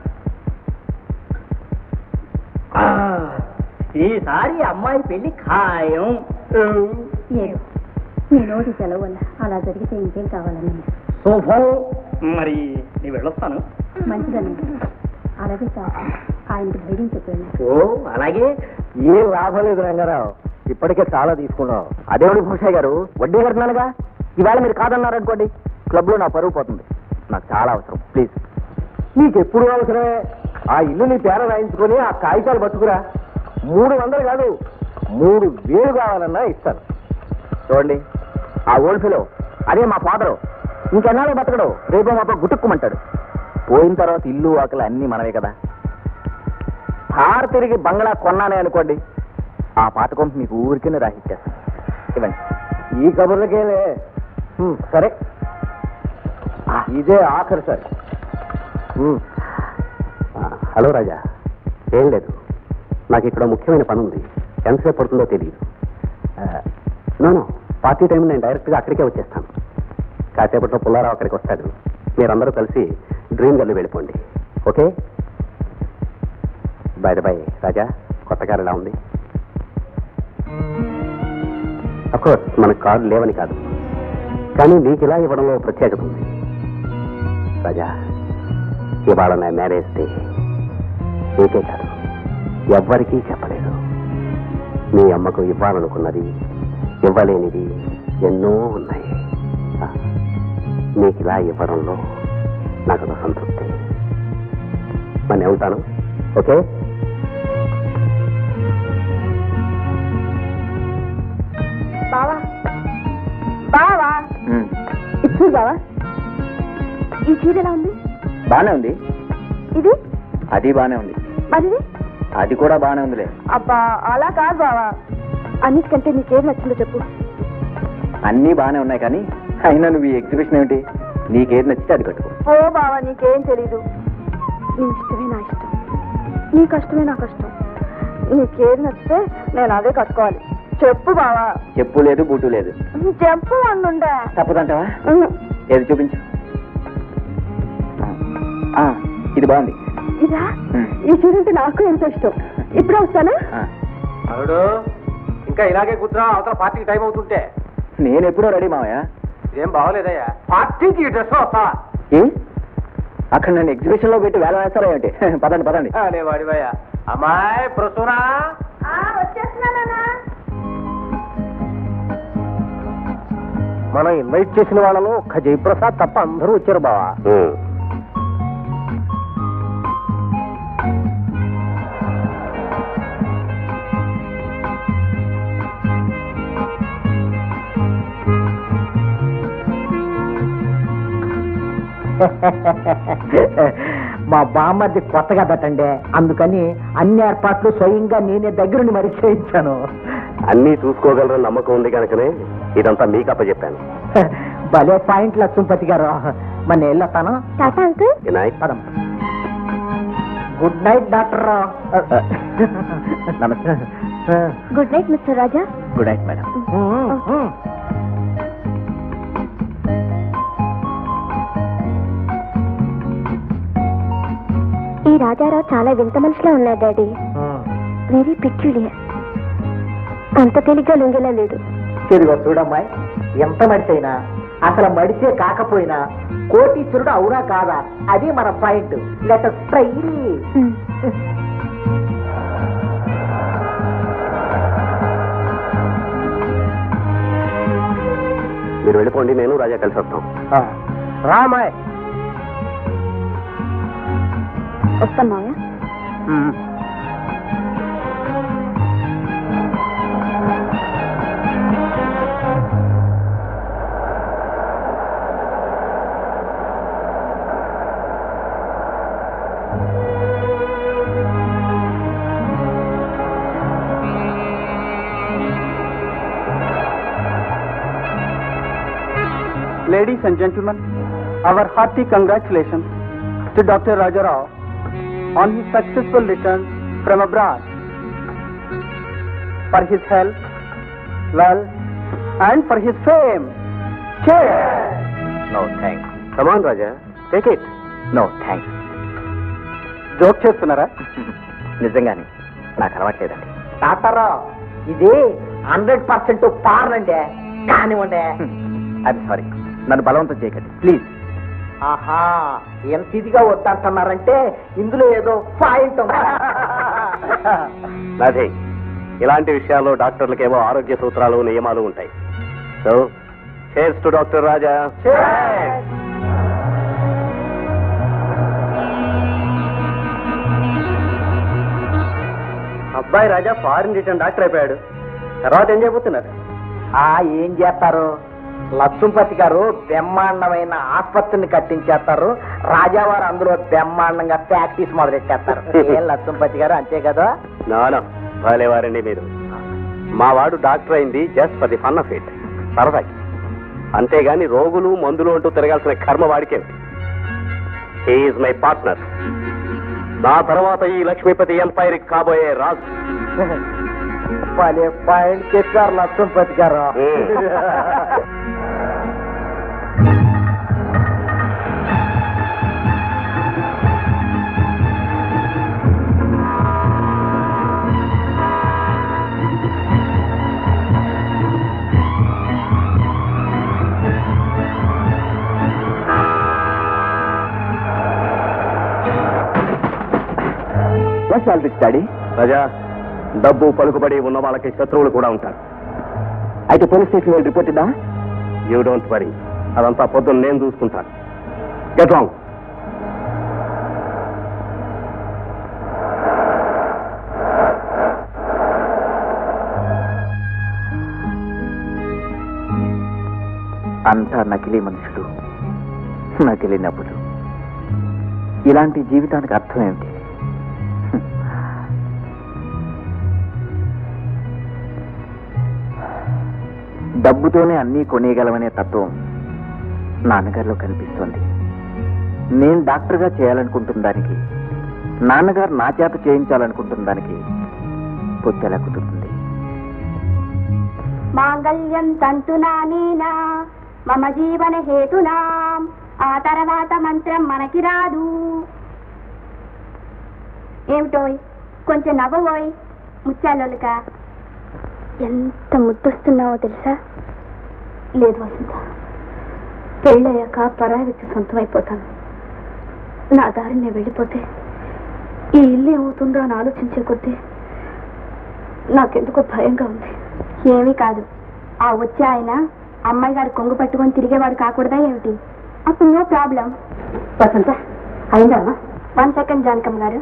ఆ, ఈసారి అమ్మాయి పెళ్లి ఖాయం ఏదో మీ నోటి సెలవు వల్ల అలా జరిగితే ఇంకేం కావాలని శుభం మరి నీ వెళ్ళొస్తాను మంచిదని అలాగే సార్ ఆయనకి ధైర్యం చెప్పాను ఓ అలాగే ఏం లాభం లేదు రంగారావు ఇప్పటికే చాలా తీసుకున్నావు అదేమిటి భూషయ్య గారు వడ్డీ కడుతున్నానుగా ఈవేళ మీరు కాదన్నారు అనుకోండి క్లబ్ లో నా పరువు పోతుంది నాకు చాలా అవసరం ప్లీజ్ నీకు ఎప్పుడు అవసరమే ఆ ఇల్లు నీ పేర రాయించుకొని ఆ కాగితాలు పట్టుకురా మూడు వందలు కాదు మూడు వేలు కావాలన్నా ఇస్తాను చూడండి ఆ ఓల్డ్ ఫిలో అదే మా ఫాదరు ఇంకెన్నాళ్ళు బతకడు రేపు మాప గుటుక్కుమంటాడు పోయిన తర్వాత ఇల్లు ఆకలి అన్నీ మనమే కదా హార్ తిరిగి బంగ్లా కొన్నానే అనుకోండి ఆ పాత కొంప మీకు ఊరికినే రాసిచ్చేస్తాను ఇవ్వండి ఈ కబుర్లకేలే హ్మ్, సరే ఆ, ఇదే ఆఖరి సార్ హ్మ్. ఆ, హలో రాజా ఏం లేదు నాకు ఇక్కడ ముఖ్యమైన పని ఉంది ఎంతసేపు పడుతుందో తెలియదు నోను పార్టీ టైం నేను డైరెక్ట్గా అక్కడికే వచ్చేస్తాను కాసేపట్లో పుల్లారావు అక్కడికి వస్తాడు మీరందరూ కలిసి డ్రీమ్ గల్లి వెళ్ళిపోండి ఓకే బై బై రాజా కొత్త కారు ఎలా ఉంది అఫ్కోర్స్ మన కారు లేవని కాదు కానీ నీకు ఇలా ఇవ్వడంలో ప్రత్యేకత ఉంది రాజా ఇవాళ నా మ్యారేజ్ డే నీకే కాదు ఎవ్వరికీ చెప్పలేదు మీ అమ్మకు ఇవ్వాలనుకున్నది ఇవ్వలేనిది ఎన్నో ఉన్నాయి ఆ, నీకు ఇలా ఇవ్వడంలో నాకు ఒక సంతృప్తి మరి ఉంటాను ఓకే బావా బావా ఇప్పుడు బావా ఈ చీర ఎలా ఉంది బానే ఉంది ఇది అది బానే ఉంది మరిది అది కూడా బానే ఉందిలే అబ్బా అలా కాదు బావా అన్నిటికంటే నీకేం నచ్చిందో చెప్పు అన్నీ బానే ఉన్నాయి కానీ అయినా నువ్వు ఈ ఎగ్జిబిషన్ ఏమిటి నీకేది నచ్చితే అది కట్టుకో ఓ బావా నీకేం తెలీదు నీ ఇష్టమే నా ఇష్టం నీ కష్టమే నా కష్టం నీకేది నచ్చితే నేను అదే కట్టుకోవాలి చెప్పు బావా చెప్పు లేదు బూటు లేదు చెప్పు అందుండే తప్పదంటావా ఏది చూపించు ఆ, ఇది బాగుంది ఇదా ఈ చీరంటే నాకు ఎంతో ఇష్టం ఇప్పుడే వస్తానా ఆ, అరుడు ఇంకా ఇలాగే కూర్చున్నా అవతల పార్టీకి టైం అవుతుంటే నేను ఎప్పుడో రెడీ మావయ్య ఇదేం బాగోలేదయ్యా పార్టీకి ఈ డ్రెస్ వస్తా ఏ అక్కడ నన్ను ఎగ్జిబిషన్ లో పెట్టి వేల వేస్తారా ఏమిటి పదండి పదండి అనే వాడివయ్యా అమ్మాయి ప్రసూనా మనం ఇన్వైట్ చేసిన వాళ్ళలో ఒక్క జయప్రసాద్ తప్ప అందరూ వచ్చారు బావా మా బామ్మది కొత్తగా పెట్టండి అందుకని అన్ని ఏర్పాట్లు స్వయంగా నేనే దగ్గరుండి మరి చేయించాను అన్నీ చూసుకోగలరని నమ్మకం ఉంది కనుకనే ఇదంతా మీకు అప్పచెప్పాను భలే పాయింట్ లక్ష్మపతి గారు మన వెళ్ళొస్తాను టాటా అంకుల్ వినాయక్ పదం గుడ్ నైట్ డాక్టర్ నమస్తే good night mister Raja good night madam ఈ రాజారావు చాలా వింత మనిషిలా ఉన్నాడు డాడీ వెరీ పిక్యులియర్ అంత తేలిగ్గా లొంగేలా లేడు తిరిగో చూడమ్మాయి ఎంత మడిచైనా అసలు మడిచే కాకపోయినా కోటీశ్వరుడు అవునా కాదా అది మన పాయింట్ లెట్ ట్రై మీరు వెళ్ళిపోండి నేను రాజా కలిసి వస్తాం రామాయ్ వస్తాం మావయ్య Ladies and gentlemen, our hearty congratulations to Dr. Rajarao on his successful return from abroad. For his health, wealth, and for his fame. Cheers! No thanks come on Raja take it no thanks joke చేస్తున్నారా నిజంగానే నాకు అలవాట్లేదండి డాక్టర్ ఇది హండ్రెడ్ పర్సెంట్ పార్లండి కానివ్వండి ఐఎమ్ సారీ నన్ను బలవంతం చేయకండి ప్లీజ్ ఆహా ఎంత ఇదిగా వద్దంటున్నారంటే ఇందులో ఏదో పాయింట్ ఉంది అదే ఇలాంటి విషయాల్లో డాక్టర్లకేమో ఆరోగ్య సూత్రాలు నియమాలు ఉంటాయి so cheers to doctor Raja అబ్బాయి రాజా ఫారిన్ రిటర్న్ డాక్టర్ అయిపోయాడు తర్వాత ఏం చేయబోతున్నారు ఆ ఏం చేస్తారు లక్ష్మపతి గారు బ్రహ్మాండమైన ఆసుపత్రిని కట్టించేస్తారు రాజావారు అందులో బ్రహ్మాండంగా ప్రాక్టీస్ మొదలెట్టేస్తారు ఏం లక్ష్మపతి గారు అంతే కదా నానా వారండి మీరు మా వాడు డాక్టర్ అయింది just for the fun of it సరదాకి అంతేగాని రోగులు మందులు అంటూ తిరగాల్సిన కర్మ వాడికే హీఈస్ మై పార్ట్నర్ నా తర్వాత ఈ లక్ష్మీపతి ఎంపైర్ కాబోయే రాజు భలే పాయింట్ చెప్పారు Lakshmipati garu what's all this daddy Raja డబ్బు పలుకుబడి ఉన్న వాళ్ళకి శత్రువులు కూడా ఉంటారు అయితే పోలీస్ స్టేషన్ వెళ్ళి రిపోర్ట్ ఇద్దా యూ డోంట్ వరీ అదంతా పొద్దున్న నేను చూసుకుంటాను గెట్ రాంగ్ అంతా నకిలీ మనుషులు నకిలీ నవ్వులు ఇలాంటి జీవితానికి అర్థం ఏమిటి హ్మ్. డబ్బుతోనే అన్నీ కొనేయగలమనే తత్వం నాన్నగారిలో కనిపిస్తోంది నేను డాక్టర్గా చేయాలనుకుంటున్న దానికి నాన్నగారు నా చేత చేయించాలనుకుంటున్న దానికి పొత్తెలా కుదురుతుంది మాంగళ్యం తంతునానేనా మమ జీవన హేతునా ఆ తర్వాత మంత్రం మనకి రాదు ఏమిటోయ్ కొంచెం నవ్వబోయ్ ముత్యాలొలుక ఎంత ముద్దొస్తున్నావో తెలుసా లేదు వసంత పెళ్ళయ్యాక పరాయి వ్యక్తి సొంతం అయిపోతాను నా దారి నేను వెళ్ళిపోతే ఈ ఇల్లు ఏమవుతుందో అని ఆలోచించే కొద్దీ నాకెందుకో భయంగా ఉంది ఏమీ కాదు ఆ వచ్చే ఆయన అమ్మాయి గారు కొంగు పట్టుకొని తిరిగేవాడు కాకూడదా ఏమిటి అప్పుడు నో ప్రాబ్లం వసంత అయిందమ్మా వన్ సెకండ్ జానకమ్మ గారు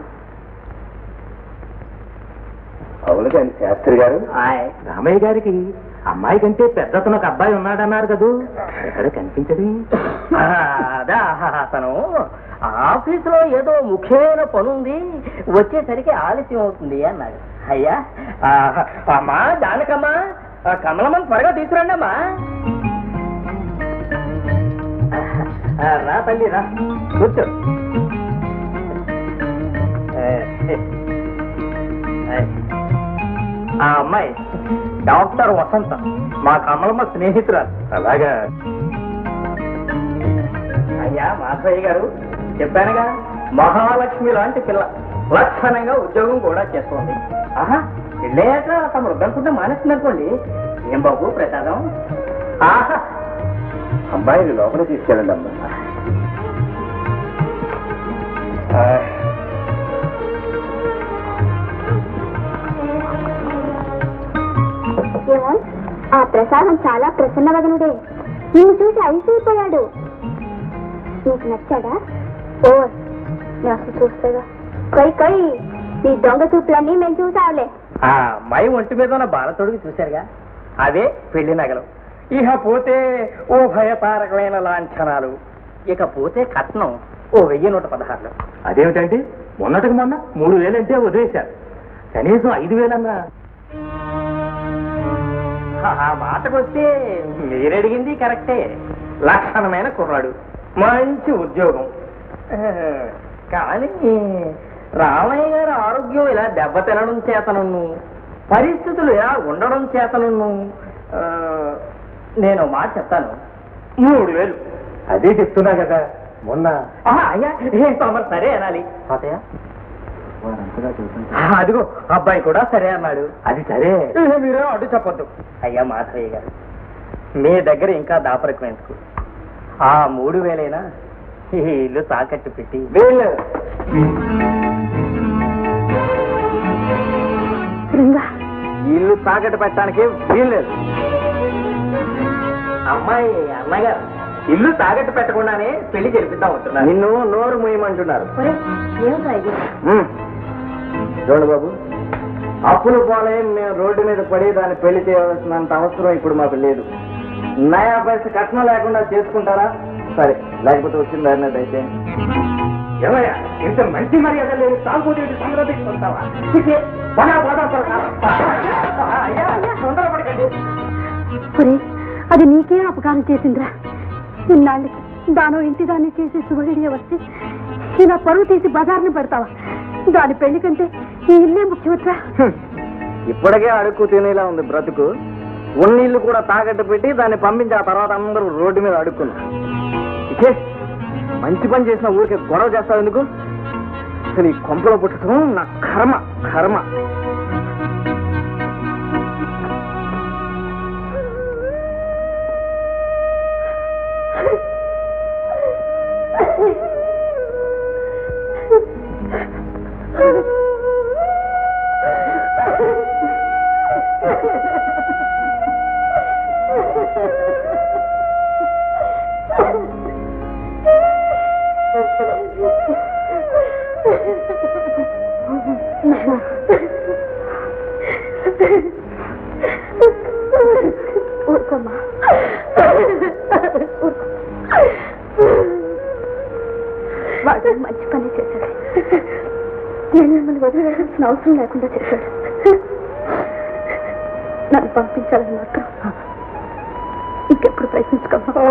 అవును కానీ శాస్త్రి గారు రామయ్య గారికి అమ్మాయి కంటే పెద్దతను ఒక అబ్బాయి ఉన్నాడన్నారు కదూ ఎక్కడ కనిపించదు అదా అతను ఆఫీసులో ఏదో ముఖ్యమైన పని ఉంది వచ్చేసరికి ఆలస్యం అవుతుంది అన్నాడు అయ్యా ఆ, అమ్మా జానకమ్మా ఆ, కమలమ్మని త్వరగా తీసుకురండి అమ్మా ఆ, రా తల్లి రా కూర్చో ఏ, ఏ. ఆ అమ్మాయి డాక్టర్ వసంత మా కమలమ్మ స్నేహితురాలు అలాగా అయ్యా మాధవయ్య గారు చెప్పానుగా మహాలక్ష్మి లాంటి పిల్ల లక్షణంగా ఉద్యోగం కూడా చేస్తోంది ఆహా పెళ్ళయ్యాక తమ వద్దనుకుంటే మానేస్తుంది అనుకోండి ఏం బాబు ప్రసాదం ఆహా అమ్మాయిని లోపల తీసుకెళ్ళండి అమ్మా ఏమో ఆ ప్రసాదం చాలా ప్రసన్నవదనుడే నిన్ను చూసి అయిపోయాడు నీకు నచ్చాడా ఓ నేను అసలు చూస్తేగా కొయ్ కొయ్ నీ దొంగ చూపులన్నీ మేము చూసావులే ఆ అమ్మాయి ఒంటి మీద ఉన్న బాలతోడికి చూశారుగా అదే పెళ్లి నగలు ఇక పోతే ఓ భయతారకమైన లాంఛనాలు ఇక పోతే కట్నం ఓ వెయ్యి నూట పదహారులు అదేమిటంటే మొన్నటికి మొన్న మూడు వేలంటే వదిలేశారు కనీసం ఐదు వేలన్నా ఆ మాటకొస్తే మీరడిగింది కరెక్టే లక్షణమైన కుర్రాడు మంచి ఉద్యోగం ఆ, కానీ రామయ్య గారి ఆరోగ్యం ఇలా దెబ్బతినడం చేతనున్ను పరిస్థితులు ఇలా ఉండడం చేతనున్ను ఆ, నేను ఒక మాట చెప్తాను మూడు వేలు అదే చెప్తున్నా కదా మొన్న ఆహా, అయ్యా ఏ తమరు సరే అనాలి తాతయ్య ఆ, అదిగో అబ్బాయి కూడా సరే అన్నాడు అది సరే ఏ, మీరే అడ్డు చెప్పొద్దు అయ్యా మాధవయ్య గారు మీ దగ్గర ఇంకా దాపరికం ఎందుకు ఆ మూడు వేలైనా ఈ ఇల్లు తాకట్టు పెట్టి వీళ్ళు శృంగా ఇల్లు తాకట్టు పెట్టడానికి వీల్లేదు అమ్మాయి అన్నగారు ఇల్లు తాకట్టు పెట్టకుండానే పెళ్లి జరిపిద్దాం ఉంటున్నారు నిన్ను నోరు మూయమంటున్నారు ఒరే ఏమిటా ఇది ఉమ్. చూడు బాబు అప్పులు పోలే మేము రోడ్డు మీద పడి దాన్ని పెళ్లి చేయవలసినంత అవసరం ఇప్పుడు మాకు లేదు నయా పైస కట్నం లేకుండా చేసుకుంటారా సరే లేకపోతే వచ్చింది అన్నది అయితే ఏమయ్యా ఇంత మంచి మర్యాద లేదు తాగుబోతే సంగతి తీసుకొస్తావా చికే, బడా బడా త్వరగా. అయ్యా తొందరపడకండి ఒరే అది నీకే అపకారం చేసిందిరా ఇన్నాళ్ళకి దానో ఇంటి దాన్ని చేసి శుభగడియ వస్తే ఇలా పరువు తీసి బజార్ని పెడతావా దాని పెళ్లి కంటే ఈ ఇల్లే ముఖ్యమట్రా హ్మ్. ఇప్పటికే అడుక్కు తినేలా ఉంది బ్రతుకు ఉన్నీళ్ళు కూడా తాకట్టు పెట్టి దాన్ని పంపించి ఆ తర్వాత అందరూ రోడ్డు మీద అడుక్కున్నారు ఇకే మంచి పని చేసిన ఊరికే గొడవ చేస్తావు ఎందుకు అసలు ఈ కొంపలో పుట్టడం నా కర్మ కర్మ ఊరుకోమ్మా వదిలివేయాల్సిన అవసరం లేకుండా చేశాడు నన్ను పంపించాలని మాత్రం ఇంకెప్పుడు ప్రయత్నించుకోమా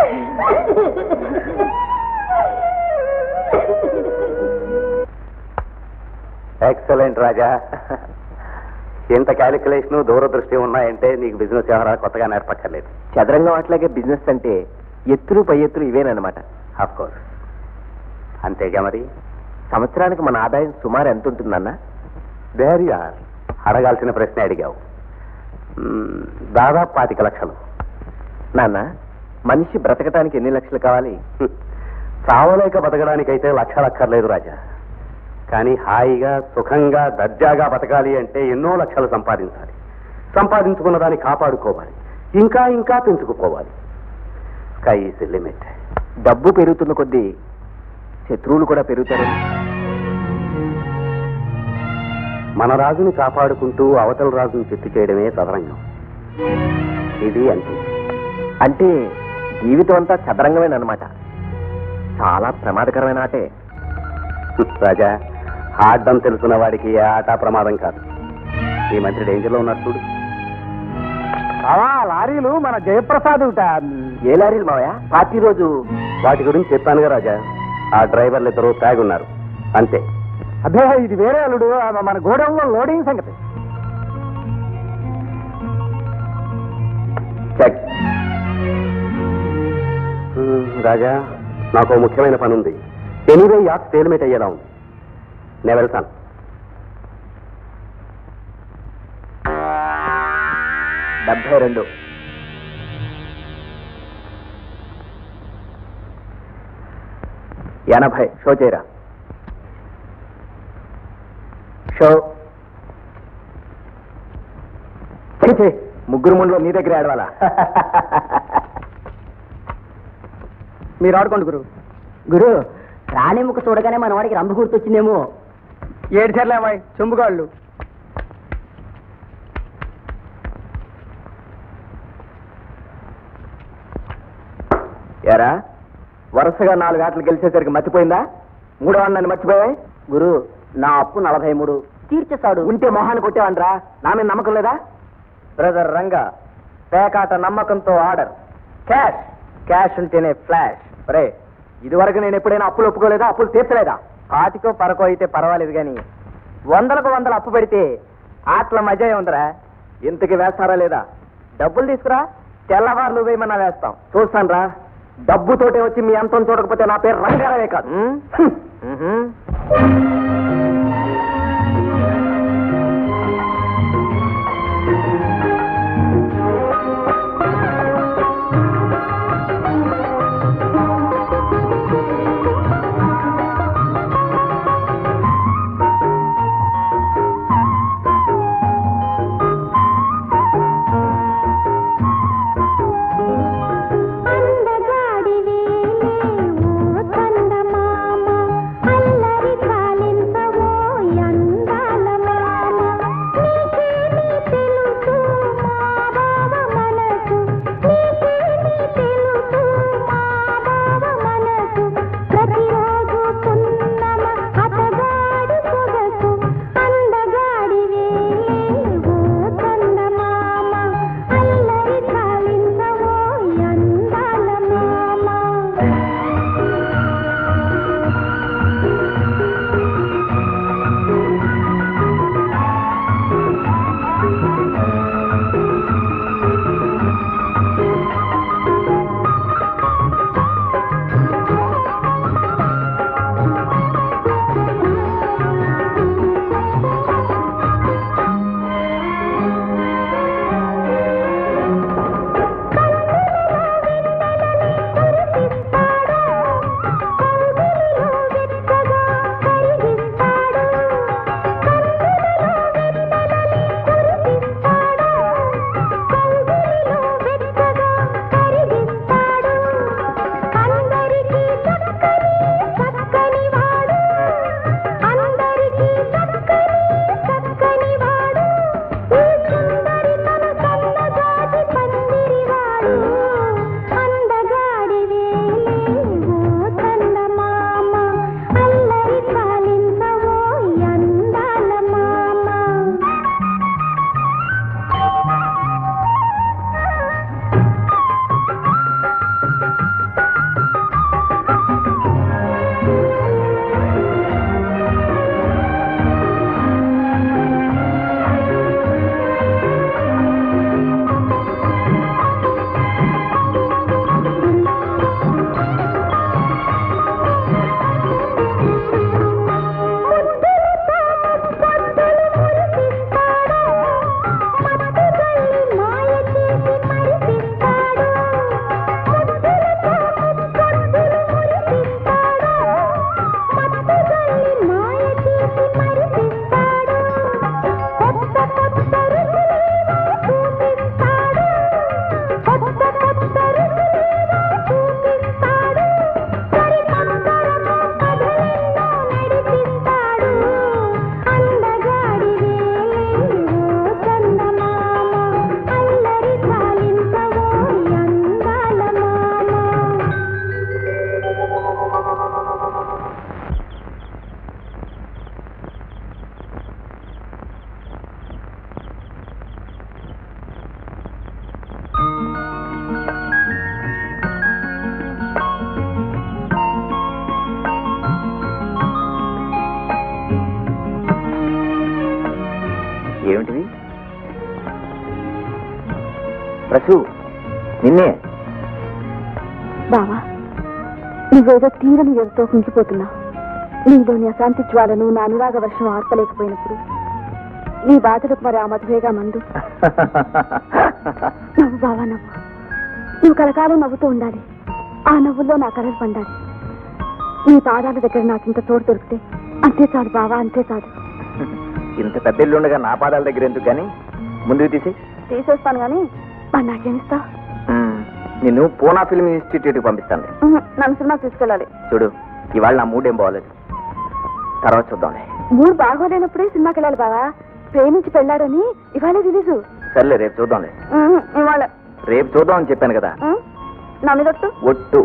ఎక్సలెంట్ రాజా ఇంత క్యాలిక్యులేషన్ దూరదృష్టి ఉన్నాయంటే నీకు బిజినెస్ వ్యవహార కొత్తగా నేర్పక్కర్లేదు చదరంగం అట్లాగే బిజినెస్ అంటే ఎత్తులు పై ఎత్తులు ఇవేనమాట ఆఫ్ కోర్స్ అంతేగా మరి సంవత్సరానికి మన ఆదాయం సుమారు ఎంత ఉంటుందన్న దేర్ యు ఆర్ అడగాల్సిన ప్రశ్న అడిగావు మ్మ్, దాదాపు పాతిక లక్షలు నాన్న మనిషి బ్రతకటానికి ఎన్ని లక్షలు కావాలి హ్మ్. చావలేక బతకడానికైతే లక్షలక్కర్లేదు రాజా కానీ హాయిగా సుఖంగా దర్జాగా బతకాలి అంటే ఎన్నో లక్షలు సంపాదించాలి సంపాదించుకున్న దాన్ని కాపాడుకోవాలి ఇంకా ఇంకా పెంచుకుపోవాలి స్కై ఇస్ లిమిట్ డబ్బు పెరుగుతున్న కొద్దీ శత్రువులు కూడా పెరుగుతారు మన రాజుని కాపాడుకుంటూ అవతల రాజుని చిత్తు చేయడమే చదరంగం ఇది అంతే అంటే జీవితం అంతా చదరంగమేనమాట చాలా ప్రమాదకరమైన ఆటే రాజా ఆడడం తెలుసున్న వాడికి ఏ ఆట ప్రమాదం కాదు ఈ మంత్రి డేంజర్లో ఉన్నారు చూడు లారీలు మన జయప్రసాద్ ఏ లారీలు మావయ్య పార్టీ రోజు వాటి గురించి చెప్పానుగా రాజా ఆ డ్రైవర్లు ఇద్దరు తాగున్నారు అంతే అదే ఇది వేరే అల్లుడు ఆ మన గోడౌన్లో లోడింగ్ సంగతి చెక్ హ్మ్, రాజా నాకు ఓ ముఖ్యమైన పని ఉంది ఎనీవే యాక్ స్టేల్మేట్ అయ్యేలా ఉంది నేను వెళ్తాను డెబ్బై రెండు ఎనభై షో చేయరా షో చెయ్ చెయ్. ముగ్గురు ముందులో నీ దగ్గర ఆడవాలా మీరు ఆడుకోండి గురు గురు రాణి ముక్క చూడగానే మన వాడికి రంభ గుర్తొచ్చిందేమో ఏడు చర్లే అమ్మాయి చెంబుగాళ్ళు ఎరా వరుసగా నాలుగు ఆటలు గెలిచేసరికి మర్చిపోయిందా మూడో నన్ను మర్చిపోయాయి గురు నా అప్పు నలభై మూడు తీర్చేస్తాడు ఉంటే మొహాన్ని కొట్టేవనరా నా మీద నమ్మకం లేదా బ్రదర్ రంగా పేకాట నమ్మకంతో ఆర్డర్ క్యాష్ క్యాష్ ఉంటేనే ఫ్లాష్ రే ఇదివరకు నేను ఎప్పుడైనా అప్పులు ఒప్పుకోలేదా అప్పులు తీర్చలేదా పాతికో పరకో అయితే పర్వాలేదు కానీ వందలకు వందలు అప్పు పెడితే ఆటల మజా ఉందరా ఇంతకి వేస్తారా లేదా డబ్బులు తీసుకురా తెల్లవారులు వేయమన్నా వేస్తాం చూస్తాను రా డబ్బుతోటే వచ్చి మీ అంతం చూడకపోతే నా పేరు రంగారావే కాదు హ్మ్. అందగాడివేలే ఓ చందమామ అల్లరి చాలెంత ఏమిటిది ప్రసు నిన్నే బావా నువ్వేదో తీరని ఎదుతో కుంగిపోతున్నావు నీలోని అశాంతి జ్వాలను నా అనురాగ వర్షం ఆర్పలేకపోయినప్పుడు నీ బాధలకు మరి ఆ మధువేగా మందు నవ్వు బావా నవ్వు నువ్వు కలకాలం నవ్వుతూ ఉండాలి ఆ నవ్వుల్లో నా కలలు పండాలి నీ పాదాల దగ్గర నాకు ఇంత తోడు దొరికితే అంతే చాలు బావా అంతే చాలు ఇంత పెద్ద ఇల్లు ఉండగా నా పాదాల దగ్గర ఎందుకు కానీ ముందుకు తీసి తీసేస్తాను కానీ మరి నాకేమిస్తావు నిన్ను పూనా ఫిల్మ్ ఇన్స్టిట్యూట్కి పంపిస్తాను నన్ను సినిమాకి తీసుకెళ్ళాలి చూడు ఇవాళ నా మూడ్ ఏం బాగోలేదు తర్వాత చూద్దాంలే మూడు బాగోలేనప్పుడే సినిమాకి వెళ్ళాలి బావా ప్రేమించి పెళ్ళాడని ఇవాళే రిలీజు సర్లే రేపు చూద్దాంలే ఇవాళ రేపు చూద్దాం అని చెప్పాను కదా నా మీద ఒట్టు. ఒట్టు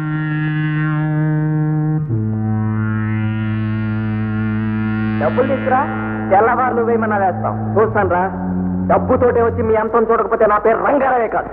డబ్బులు తీసుకురా తెల్లవారులు వేయమన్నా వేస్తాం చూస్తాను రా డబ్బుతోటే వచ్చి మీ అంతం చూడకపోతే నా పేరు రంగారావే కాదు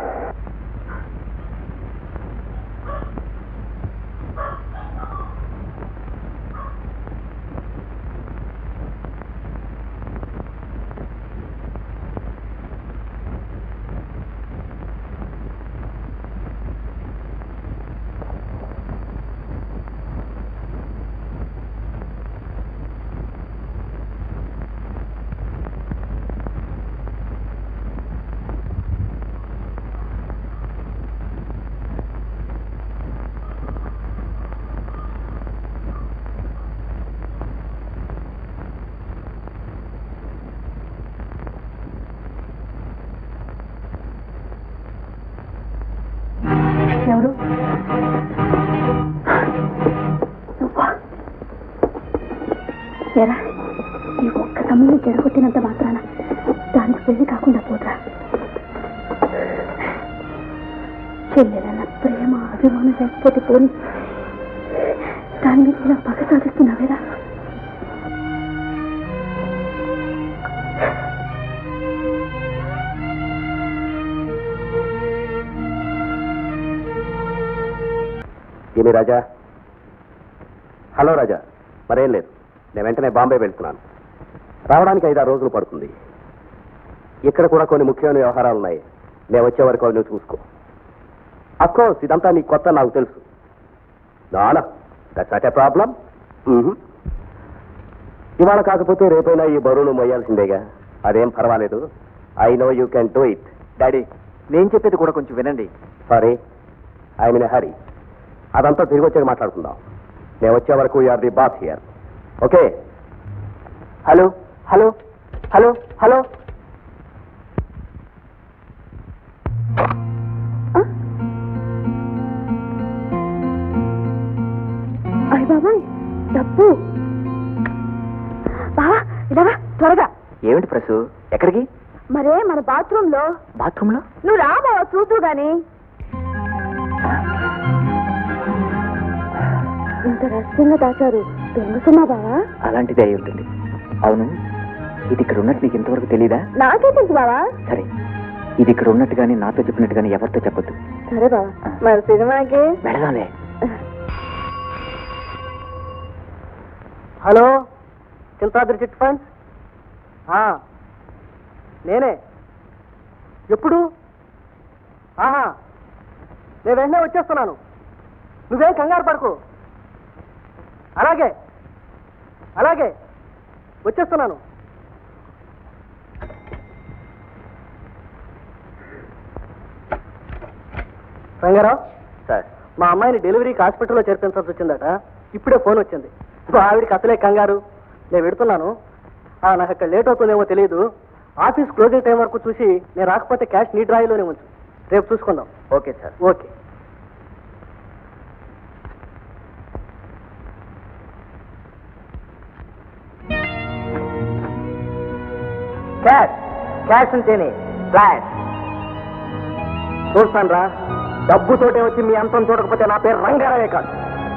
ఎవరు నువ్వా? ఎరా ఈ ఒక్క సమయంలో జడగొట్టినంత మాత్రాన దానికి పెళ్లి కాకుండా పోతా చెల్లెలన్న ప్రేమ అభిమానం లేకపోతే పోని దాని మీద ఇలా పగ సాధిస్తున్నావేరా ఏమి రాజా హలో రాజా మరేం లేదు నేను వెంటనే బాంబే వెళ్తున్నాను రావడానికి ఐదారు రోజులు పడుతుంది ఇక్కడ కూడా కొన్ని ముఖ్యమైన వ్యవహారాలు ఉన్నాయి నేను వచ్చే వరకు అవి నువ్వు చూసుకో అఫ్కోర్స్ ఇదంతా నీకు కొత్త నాకు తెలుసు నానా దట్స్ నాట్ ఏ ప్రాబ్లం ఇవాళ కాకపోతే రేపైనా ఈ బరువును మొయ్యాల్సిందేగా అదేం పర్వాలేదు I know you can do it daddy నేను చెప్పేది కూడా కొంచెం వినండి సారీ ఐ మీన్ హరి అదంతా తిరిగి వచ్చాక మాట్లాడుకుందాం నేను వచ్చే వరకు you're the boss here okay hello hello hello hello అయ్య బాబాయ్ డబ్బు బావా ఇలా రా, త్వరగా ఏమిటి ప్రసు ఎక్కడికి మరే మన బాత్రూమ్ లో బాత్రూమ్ లో నువ్వు రా బావా చూతూ గాని ఇంత రహస్యంగా దాచారు దొంగసున్నా బావా అలాంటిది అయి ఉంటుంది అవును ఇది ఇక్కడ ఉన్నట్టు నీకు ఇంతవరకు తెలీదా నాకే తెలుసు బావా సరే ఇది ఇక్కడ ఉన్నట్టుగాని నాతో చెప్పినట్టుగాని ఎవరితో చెప్పొద్దు సరే బావా మరి సినిమాకి వెళదాంలే హలో చింతాద్రి చిట్ ఫండ్స్ నేనే ఎప్పుడు ఆహా నేను వెంటనే వచ్చేస్తున్నాను నువ్వేం కంగారు పడకు అలాగే అలాగే వచ్చేస్తున్నాను రంగారావు సార్ మా అమ్మాయిని డెలివరీకి హాస్పిటల్లో చేర్పించాల్సి వచ్చిందట ఇప్పుడే ఫోన్ వచ్చింది మా ఆవిడికి అసలే కంగారు నేను పెడుతున్నాను ఆ, నాకు అక్కడ లేట్ అవుతుందేమో తెలియదు ఆఫీస్ క్లోజింగ్ టైం వరకు చూసి నేను రాకపోతే క్యాష్ నీ డ్రాయిలోనే ఉంచు రేపు చూసుకుందాం okay sir okay cash cash ఉంటేనే ఫ్లాష్ చూస్తాను రా డబ్బుతోటే వచ్చి మీ అంతం చూడకపోతే నా పేరు రంగారావే కాదు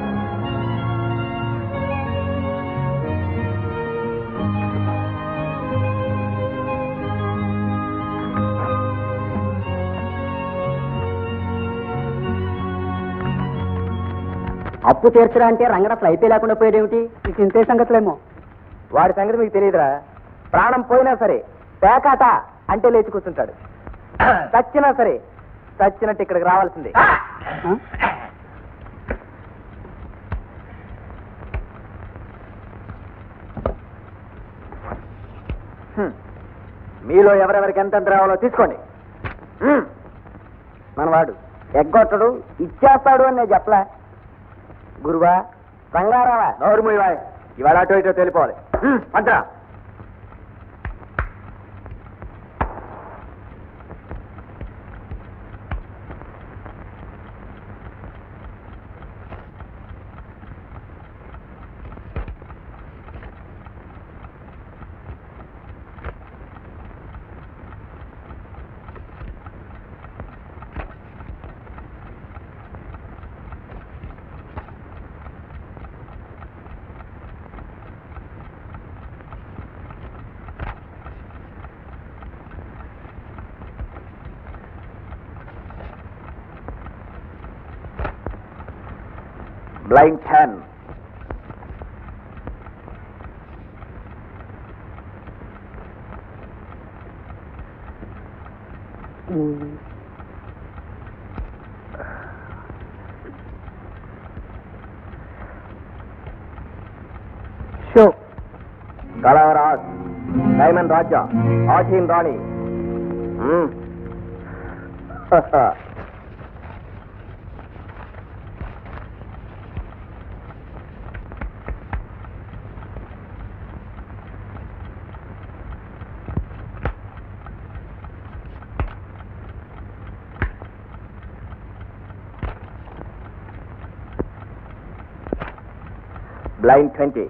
అప్పు తీర్చరా అంటే రంగడ ఫ్లైట్ లేకుండా పోయేదేమిటి నీకు ఇంతే సంగతులేమో వాడి సంగతి మీకు తెలియదురా ప్రాణం పోయినా సరే పేకాట అంటే లేచి కూర్చుంటాడు చచ్చినా సరే చచ్చినట్టు ఇక్కడికి రావాల్సిందే హ్మ్. మీలో ఎవరెవరికి ఎంతెంత రావాలో తీసుకోండి హ్మ్. మనవాడు ఎగ్గొట్టడు ఇచ్చేస్తాడు అని నేను చెప్పలే గురువా రంగారావా నోరు ఇవాళ అటు ఇటో తెలిపోవాలి పంచరా బ్లైండ్ టెన్ షో కళారాజ్ డైమండ్ రాజా ఆచీన్ రాణి మ్మ్. బ్లైండ్ ట్వంటీ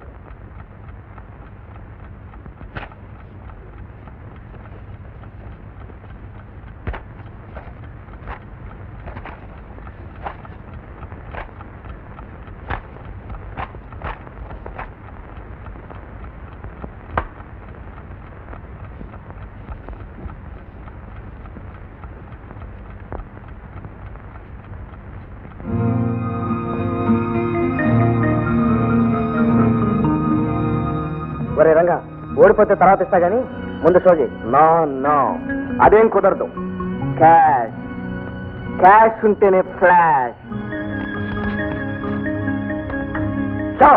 ఒరే రంగా ఓడిపోతే తర్వాత ఇస్తా గానీ ముందు షో చేయి నో నో అదేం కుదరదు క్యాష్ క్యాష్ ఉంటేనే ఫ్లాష్ షో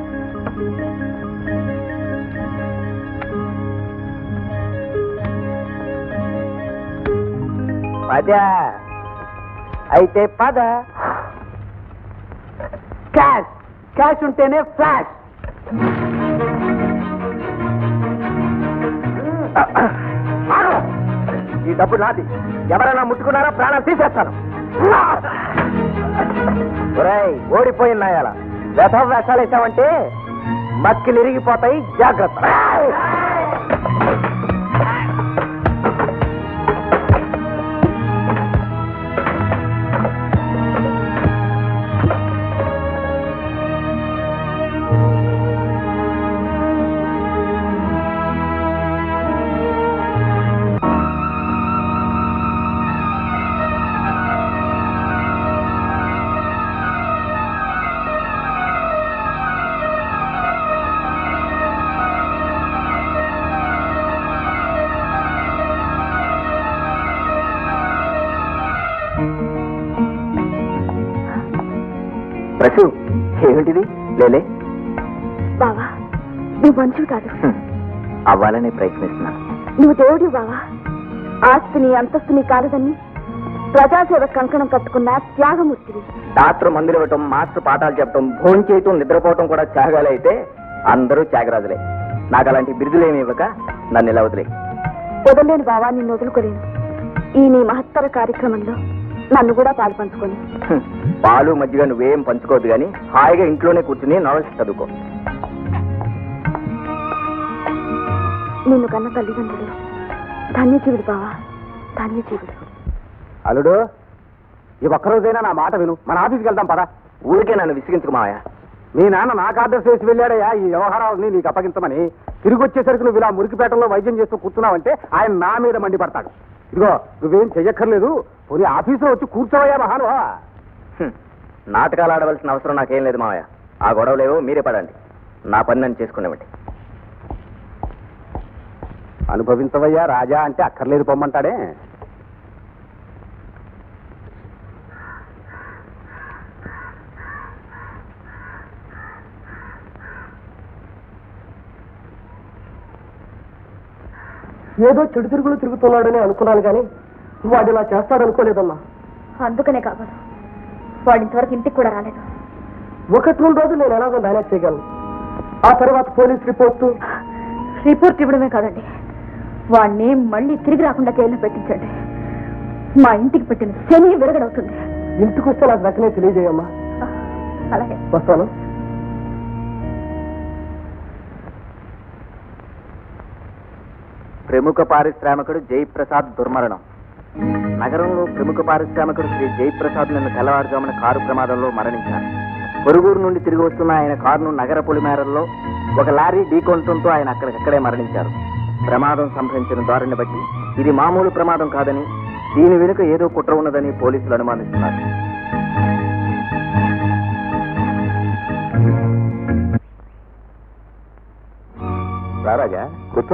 పద అయితే పద క్యాష్ క్యాష్ ఉంటేనే ఫ్లాష్ ఆగు! ఈ డబ్బు నాది ఎవరైనా ముట్టుకున్నారా ప్రాణం తీసేస్తాను ఒరేయ్ ఓడిపోయిన నాయాల వ్యథ వేషాలు వేసావంటే మక్కిలు ఇరిగిపోతాయి జాగ్రత్త ప్రసు ఏమిటిది లేలే బావా నువ్వు మంచివి కాదు హ్మ్. అవ్వాలని ప్రయత్నిస్తున్నా నువ్వు దేవుడి బావా ఆస్తిని అంతస్తుని కాలదని ప్రజాసేవ కంకణం కట్టుకున్న త్యాగమూర్తివి డాక్టర్ మందులు ఇవ్వటం మాస్టర్ పాఠాలు చెప్పటం భోజనం చేయటం నిద్రపోవటం కూడా త్యాగాలే అయితే అందరూ త్యాగరాజులే నాకు అలాంటి బిరుదులేమి ఇవ్వక నన్ను ఇలా వదిలే వదలలేని బావా నిన్ను వదులుకోలేను ఈ నీ మహత్తర కార్యక్రమంలో నన్ను కూడా పాలు పంచుకొని పాలు మజ్జిగ నువ్వేం పంచుకోవద్దు కానీ హాయిగా ఇంట్లోనే కూర్చుని నవల్స్ చదువుకో నిన్ను కన్న తల్లిదండ్రులు ధన్యజీవుడు బావా ధన్యజీవుడు అల్లుడు ఈ ఒక్కరోజైనా నా మాట విను మన ఆఫీస్కి వెళ్దాం పదా ఊరికే నన్ను విసిగించుకు మావయ్య మీ నాన్న నాకు ఆర్డర్ చేసి వెళ్ళాడయ్యా ఈ వ్యవహారాలని నీకు అప్పగించమని తిరిగి వచ్చేసరికి నువ్వు ఇలా మురికిపేటలో వైద్యం చేస్తూ కూర్చున్నావంటే ఆయన నా మీద మండిపడతాడు ఇదిగో నువ్వేం చెయ్యక్కర్లేదు పోనీ ఆఫీసులో వచ్చి కూర్చోవయ్యా మహానుభా హ్మ్. నాటకాలు ఆడవలసిన అవసరం నాకేం లేదు మావయ్య ఆ గొడవలేవో మీరే పడండి నా పని నన్ను చేసుకునేవండి అనుభవించవయ్యా రాజా అంటే అక్కర్లేదు పొమ్మంటాడే ఏదో చెడు తిరుగులు తిరుగుతున్నాడని అనుకున్నాను కానీ వాడు ఇలా చేస్తాడనుకోలేదమ్మా అందుకనే కావాలి వాడు ఇంతవరకు ఇంటికి కూడా రాలేదు ఒకటి రెండు రోజులు నేను ఎలాగో మేనేజ్ చేయగలను ఆ తర్వాత పోలీస్ రిపోర్టు రిపోర్ట్ ఇవ్వడమే కాదండి వాడిని మళ్ళీ తిరిగి రాకుండా జైల్లో పెట్టించండి మా ఇంటికి పెట్టిన శని విరగడవుతుంది ఇంటికి వస్తే నాకు వెంటనే తెలియజేయమ్మా అలాగే వస్తాను ప్రముఖ పారిశ్రామికుడు జయప్రసాద్ దుర్మరణం నగరంలో ప్రముఖ పారిశ్రామికుడు శ్రీ జయప్రసాద్ నిన్న తెల్లవారుజామున కారు ప్రమాదంలో మరణించారు పొరుగురు నుండి తిరిగి వస్తున్న ఆయన కారును నగర పొలిమేరల్లో ఒక లారీ ఢీకొనడంతో ఆయన అక్కడికక్కడే మరణించారు ప్రమాదం సంభవించిన దారిని బట్టి ఇది మామూలు ప్రమాదం కాదని దీని వెనుక ఏదో కుట్ర ఉన్నదని పోలీసులు అనుమానిస్తున్నారు రారాజా కూర్చో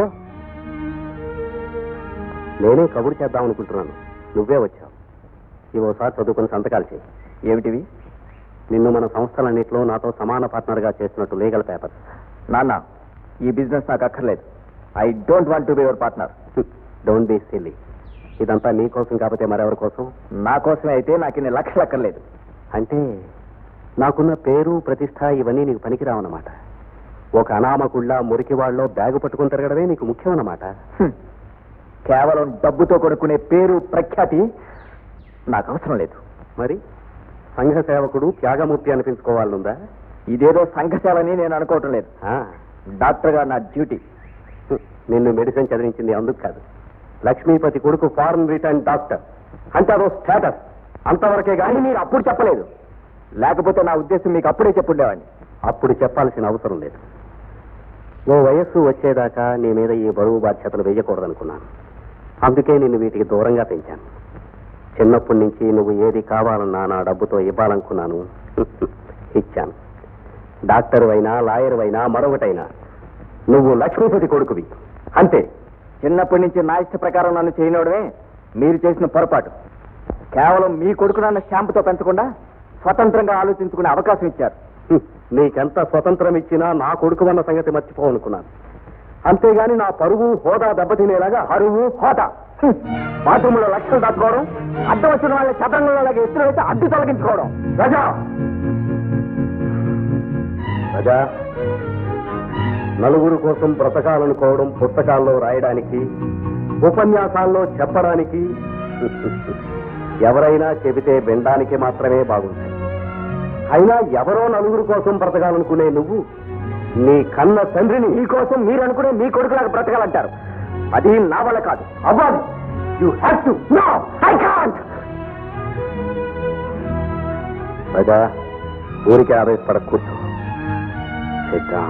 నేనే కబురు చేద్దాం అనుకుంటున్నాను నువ్వే వచ్చావు ఇవి ఒకసారి చదువుకుని సంతకాలు చేయి ఏమిటివి నిన్ను మన సంస్థలన్నింటిలో నాతో సమాన పార్ట్నర్గా చేసినట్టు లీగల్ పేపర్ నాన్న ఈ బిజినెస్ నాకు అక్కర్లేదు I don't want to be your partner don't be silly ఇదంతా నీ కోసం కాకపోతే మరెవరి కోసం నా కోసమే అయితే నాకు ఇన్ని లక్షలు అక్కర్లేదు అంటే నాకున్న పేరు ప్రతిష్ట ఇవన్నీ నీకు పనికిరావన్నమాట ఒక అనామకుళ్ళ మురికివాళ్ళలో బ్యాగు పట్టుకుని తిరగడమే నీకు ముఖ్యమన్నమాట హ్మ్. కేవలం డబ్బుతో కొనుక్కునే పేరు ప్రఖ్యాతి నాకు అవసరం లేదు మరి సంఘ సేవకుడు త్యాగమూర్తి అనిపించుకోవాలనుందా ఇదేదో సంఘసేవని నేను అనుకోవటం లేదు ఆ, డాక్టర్గా నా డ్యూటీ హ్మ్. నిన్ను మెడిసిన్ చదివించింది అందుకు కాదు లక్ష్మీపతి కొడుకు ఫారెన్ రిటర్న్ డాక్టర్ అంటే అదో స్టేటస్ అంతవరకే కానీ మీరు అప్పుడు చెప్పలేదు లేకపోతే నా ఉద్దేశం మీకు అప్పుడే చెప్పుండేవాడిని అప్పుడు చెప్పాల్సిన అవసరం లేదు ఓ వయస్సు వచ్చేదాకా నీ మీద ఈ బరువు బాధ్యతలు వేయకూడదనుకున్నాను అందుకే నిన్ను వీటికి దూరంగా పెంచాను చిన్నప్పటి నుంచి నువ్వు ఏది కావాలన్నా నా డబ్బుతో ఇవ్వాలనుకున్నాను ఇచ్చాను డాక్టర్ అయినా లాయర్ అయినా మరొకటైనా నువ్వు లక్ష్మీపతి కొడుకువి అంతే చిన్నప్పటి నుంచి నా ఇష్ట ప్రకారం నన్ను చేయనివడమే మీరు చేసిన పొరపాటు కేవలం మీ కొడుకు నన్ను షాంపుతో పెంచకుండా స్వతంత్రంగా ఆలోచించుకునే అవకాశం ఇచ్చారు హ్మ్. నీకెంత స్వతంత్రం ఇచ్చినా నా కొడుకు అన్న సంగతి మర్చిపోవనుకున్నాను అంతేగాని నా పరువు హోదా దెబ్బతినేలాగా అరువు హోదా హ్మ్. బాత్రూంలో లక్షలు దాచుకోవడం అడ్డం వచ్చిన వాళ్ళ చదరంగంలో లాగా ఎత్తులు అయితే అడ్డు తొలగించుకోవడం రజా రజా నలుగురు కోసం బ్రతకాలనుకోవడం పుస్తకాల్లో రాయడానికి ఉపన్యాసాల్లో చెప్పడానికి ఎవరైనా చెబితే వినడానికి మాత్రమే బాగుంటాయి అయినా ఎవరో నలుగురు కోసం బ్రతకాలనుకునే నువ్వు నీ కన్న తండ్రిని నీ కోసం మీరు అనుకునే మీ కొడుకులాగా బ్రతకాలంటారు అది నా వల్ల కాదు అవ్వాలి you have to know I can't ప్రజా ఊరికి ఆవేశపడ కూర్చో Sit down.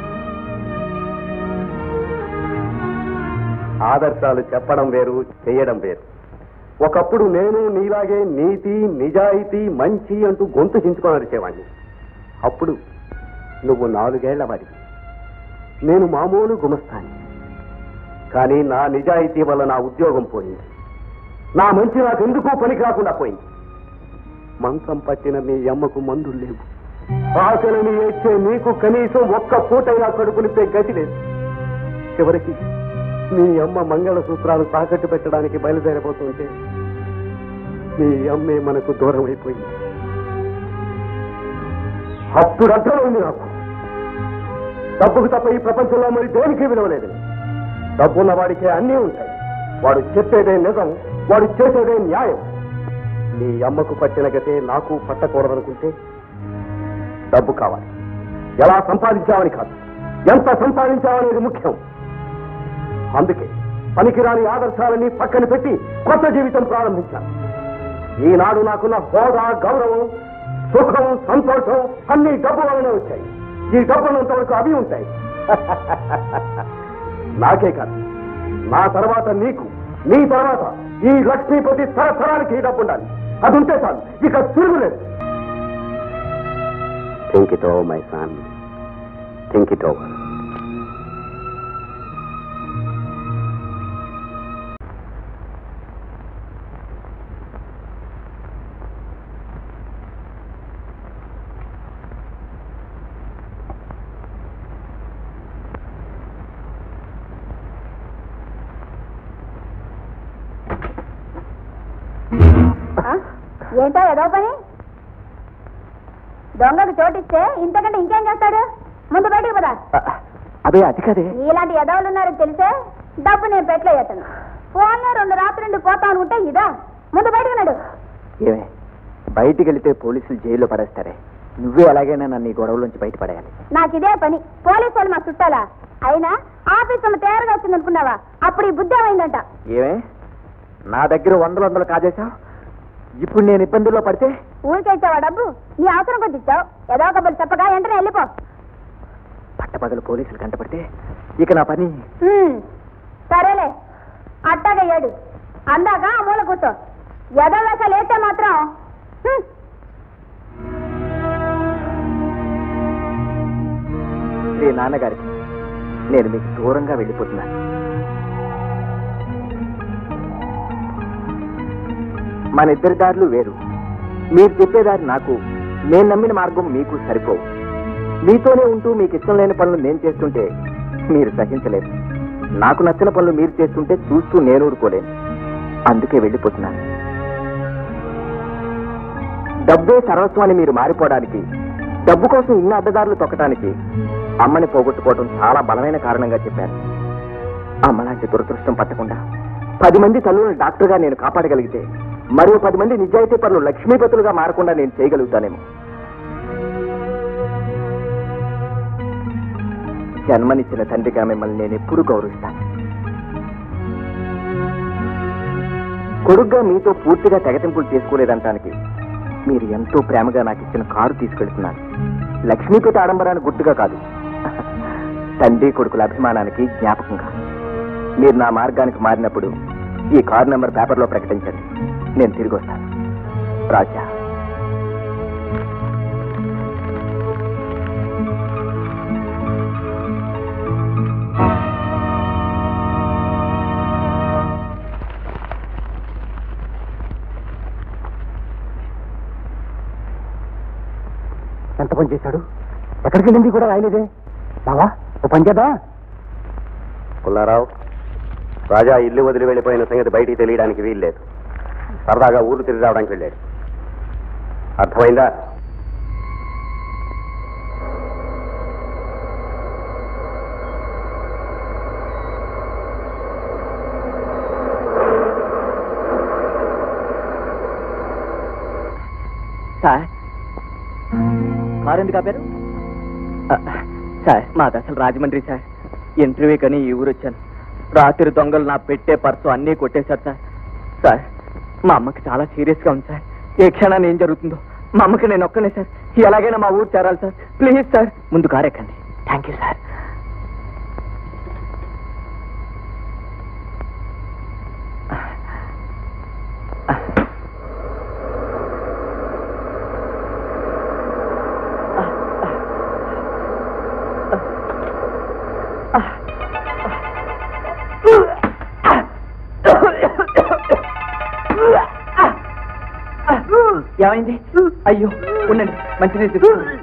ఆదర్శాలు చెప్పడం వేరు చేయడం వేరు ఒకప్పుడు నేను నీలాగే నీతి నిజాయితీ మంచి అంటూ గొంతు చించుకొని అరిచేవాణ్ణి అప్పుడు నువ్వు నాలుగేళ్ల వాడివి నేను మామూలు గుమస్తాని కానీ నా నిజాయితీ వల్ల నా ఉద్యోగం పోయింది నా మంచి నాకు ఎందుకు పనికి రాకుండా పోయింది మంచం పట్టిన నీ అమ్మకు మందులు లేవు ఆశలని ఏడ్చే నీకు కనీసం ఒక్క పూటైనా కడుపునిపే గతి లేదు చివరికి నీ అమ్మ మంగళసూత్రాలు తాకట్టు పెట్టడానికి బయలుదేరబోతుంటే నీ అమ్మే మనకు దూరం అయిపోయింది అప్పుడు అర్థమైంది నాకు డబ్బుకు తప్ప ఈ ప్రపంచంలో మరి దేనికి విలువలేదు డబ్బున్న వాడికే అన్నీ ఉంటాయి వాడు చెప్పేదే నిజం వాడు చేసేదే న్యాయం నీ అమ్మకు పట్టిన గతే నాకు పట్టకూడదనుకుంటే డబ్బు కావాలి ఎలా సంపాదించావని కాదు ఎంత సంపాదించావనేది ముఖ్యం అందుకే పనికిరాని ఆదర్శాలని పక్కన పెట్టి కొత్త జీవితం ప్రారంభించాను ఈనాడు నాకున్న హోదా గౌరవం సుఖం సంతోషం అన్ని డబ్బు వలనే వచ్చాయి ఈ డబ్బున్నంత వరకు అవి ఉంటాయి నాకే కాదు నా తర్వాత నీకు నీ తర్వాత ఈ లక్ష్మీపతి తరతరానికి ఈ డబ్బు ఉండాలి అది ఉంటే చాలు ఇక తిరుగులేదు think it over my son think it over ఏంటో ఏదో పని దొంగకు చోటిస్తే ఇంతకంటే ఇంకేం చేస్తాడు ముందు బయటికి పదా అదే అది కదే ఇలాంటి ఎదవలు ఉన్నారని తెలిసే డబ్బు నేను పెట్టలేయటను ఫోన్లో రెండు రాత్రి పోతా అనుకుంటే ఇదా ముందు బయటకు నడు ఏమే బయటికి వెళితే పోలీసులు జైల్లో పడేస్తారే నువ్వే ఎలాగైనా నన్ను ఈ గొడవలోంచి బయటపడేయాలి నాకు ఇదే పని పోలీసు వాళ్ళు మా చుట్టాలా అయినా ఆఫీస్ వాళ్ళు తయారుగా వచ్చింది అనుకున్నావా అప్పుడు ఈ బుద్ధి ఏమైందంట ఏమే నా దగ్గర వందలు వందలు కాజేశావు ఇప్పుడు నేను ఇబ్బందుల్లో పడితే ఊరికే ఇచ్చావా డబ్బు నీ అవసరం కొద్ది ఇచ్చావు ఏదో ఒక బలి చెప్పగా వెంటనే వెళ్ళిపో పట్టపగలు పోలీసులు కంటపడితే ఇక నా పని హ్మ్, సరేలే అట్టాగా ఏడు అందాక ఆ మూల కూర్చో ఎదవేసాలు వేస్తే మాత్రం హ్మ్. శ్రీ నాన్నగారికి నేను మీకు దూరంగా వెళ్ళిపోతున్నాను మన ఇద్దరి దారులు వేరు మీరు చెప్పే దారి నాకు నేను నమ్మిన మార్గం మీకు సరిపోవు మీతోనే ఉంటూ మీకు ఇష్టం లేని పనులు నేను చేస్తుంటే మీరు సహించలేరు నాకు నచ్చిన పనులు మీరు చేస్తుంటే చూస్తూ నేను ఊరుకోలేను అందుకే వెళ్ళిపోతున్నాను డబ్బే సర్వస్వం అని మీరు మారిపోవడానికి డబ్బు కోసం ఇన్ని అడ్డదారులు తొక్కడానికి అమ్మని పోగొట్టుకోవడం చాలా బలమైన కారణంగా చెప్పారు అమ్మలాంటి దురదృష్టం పట్టకుండా పది మంది తల్లులను డాక్టర్గా నేను కాపాడగలిగితే మరో పది మంది నిజాయితీ పనులు లక్ష్మీపతులుగా మారకుండా నేను చేయగలుగుతానేమో జన్మనిచ్చిన తండ్రిగా మిమ్మల్ని నేను ఎప్పుడూ గౌరవిస్తాను కొడుగ్గా మీతో పూర్తిగా తెగతింపులు చేసుకోలేదంటానికి మీరు ఎంతో ప్రేమగా నాకు ఇచ్చిన కారు తీసుకెళ్తున్నాను లక్ష్మీపతి ఆడంబరానికి గుర్తుగా కాదు తండ్రి కొడుకుల అభిమానానికి జ్ఞాపకంగా మీరు నా మార్గానికి మారినప్పుడు ఈ కారు నెంబర్ పేపర్లో ప్రకటించండి నేను తిరిగి వస్తాను రాజా ఎంత పని చేశాడు ఎక్కడికి వెళ్ళింది కూడా రాయలేదే బావా ఓ పని చేద్దా పుల్లారావు రాజా ఇల్లు వదిలి వెళ్ళిపోయిన సంగతి బయటికి తెలియడానికి వీల్లేదు సరదాగా ఊరు తిరిగి రావడానికి వెళ్ళాడు అర్థమైందా సార్ కారు ఎందుకు ఆపారు ఆ, సార్ మాది అసలు రాజమండ్రి సార్ ఇంటర్వ్యూ కని ఈ ఊరు వచ్చాను రాత్రి దొంగలు నా పెట్టే పర్సు అన్నీ కొట్టేశారు సార్ సార్ మా అమ్మకి చాలా సీరియస్గా ఉంది సార్ ఏ క్షణాన్ని ఏం జరుగుతుందో మా అమ్మకి నేను ఒక్కనే సార్ ఎలాగైనా మా ఊరు చేరాలి సార్ ప్లీజ్ సార్ ముందు కారు ఎక్కండి థ్యాంక్ యూ సార్ ఏమైంది అయ్యో ఉండండి మంచినీళ్ళు తీసుకురండి.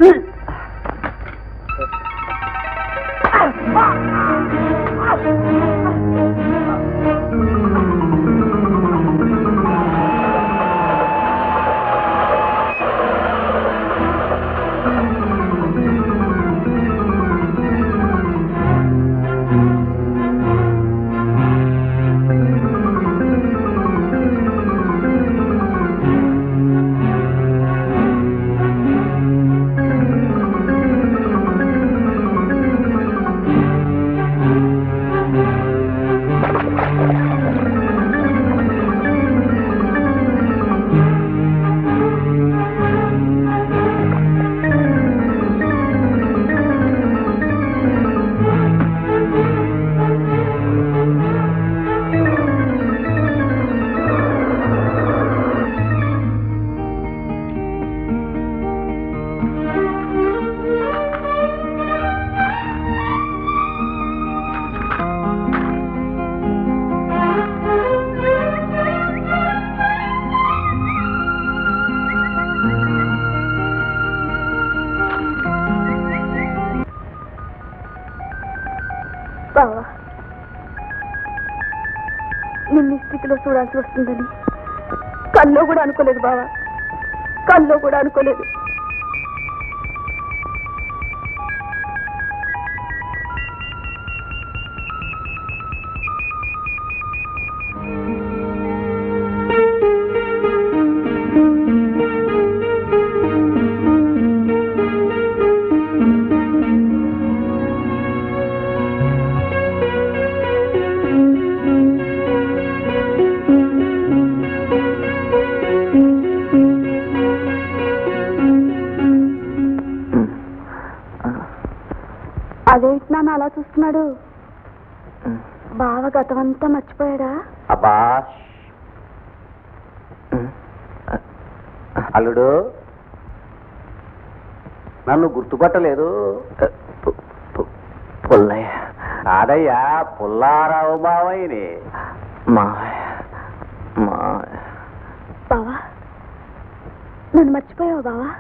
బావా నిన్ను ఈ స్థితిలో చూడాల్సి వస్తుందని కల్లో కూడా అనుకోలేదు బావా కల్లో కూడా అనుకోలేదు అదేంటి నాన్న అలా చూస్తున్నాడు బావ గతమంతా మర్చిపోయాడా అబ్బా అల్లుడు నన్ను గుర్తుపట్టలేదు పుల్లయ్య కాదయ్యా పుల్లారావు బావయ్యని మావయ్య మావయ్య బావా నన్ను మర్చిపోయావు బావా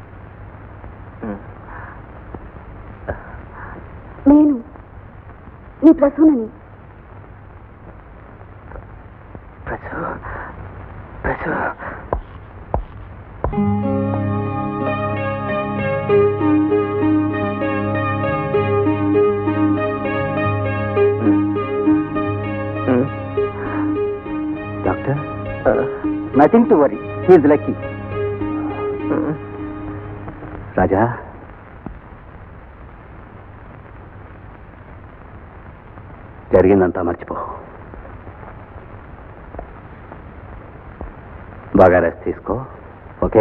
నేను నీ ప్రసూనని Prasu Prasu doctor nothing to worry he's lucky Raja జరిగిందంతా మర్చిపో బాగా రెస్ట్ తీసుకో ఓకే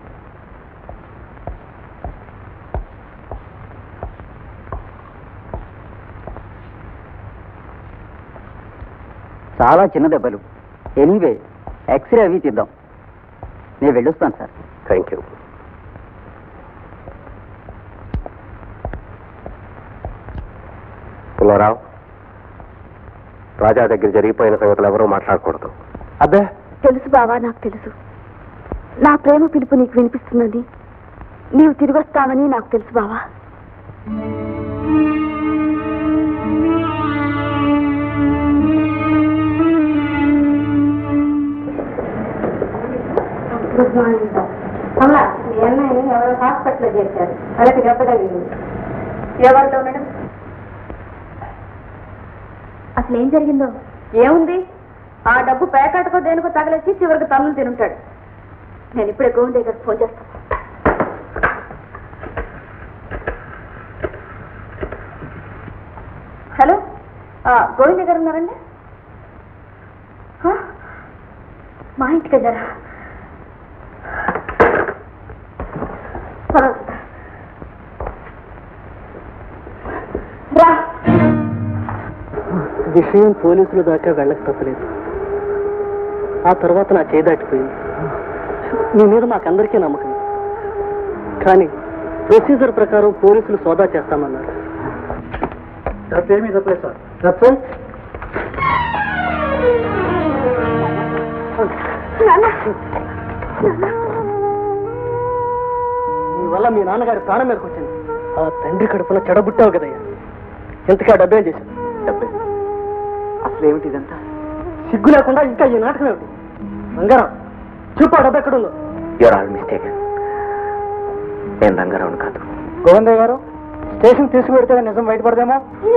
చాలా చిన్న దెబ్బలు ఎనీవే ఎక్స్రే అవి తీద్దాం నేను వెళ్ళొస్తాను sir thank you Pullarao Raja దగ్గర జరిగిపోయిన సంగతులు ఎవరూ మాట్లాడకూడదు అబ్బే తెలుసు బావా నాకు తెలుసు నా ప్రేమ పిలుపు నీకు వినిపిస్తుందని నీవు తిరిగి వస్తావని నాకు తెలుసు బావా గుడ్ మార్నింగ్ అమ్మా మీ అన్నయ్యని ఎవరో హాస్పిటల్లో చేశారు వాళ్ళకి దెబ్బ తగిలింది ఎవరితో మేడం అసలు ఏం జరిగిందో ఏముంది ఆ డబ్బు పేకాటకో దేనికో తగలేసి చివరికి తన్నులు తినుంటాడు నేను ఇప్పుడే గోవింద్ దగ్గరికి ఫోన్ చేస్తాను హలో ఆ, గోవింద్ గారు ఉన్నారండి ఆ? మా ఇంటికి వెళ్ళారా పర్వాలేదు. రా విషయం పోలీసుల దాకా వెళ్ళక తప్పలేదు ఆ తర్వాత నా చేయి దాటిపోయింది నీ మీద మాకందరికీ నమ్మకం కానీ ప్రొసీజర్ ప్రకారం పోలీసులు సోదా చేస్తామన్నారు తప్పేమీ తప్పలేదు సార్ తప్పే నీ వల్ల మీ నాన్నగారి ప్రాణం మీదకి వచ్చింది ఆ తండ్రి కడుపున చెడబుట్టావు కదయ్యా ఇంతకా డబ్బేం చేశావు డబ్బే అసలు ఏమిటి ఇదంతా సిగ్గు లేకుండా ఇంకా ఈ నాటకం ఏమిటి బంగారం చూపు ఆ డబ్బు ఎక్కడుందో యూఆర్ ఆల్ మిస్టేక్ నేను రంగారావుని కాదు గోవిందయ్య గారు స్టేషన్ తీసుకువెడితే నిజం బయటపడదేమో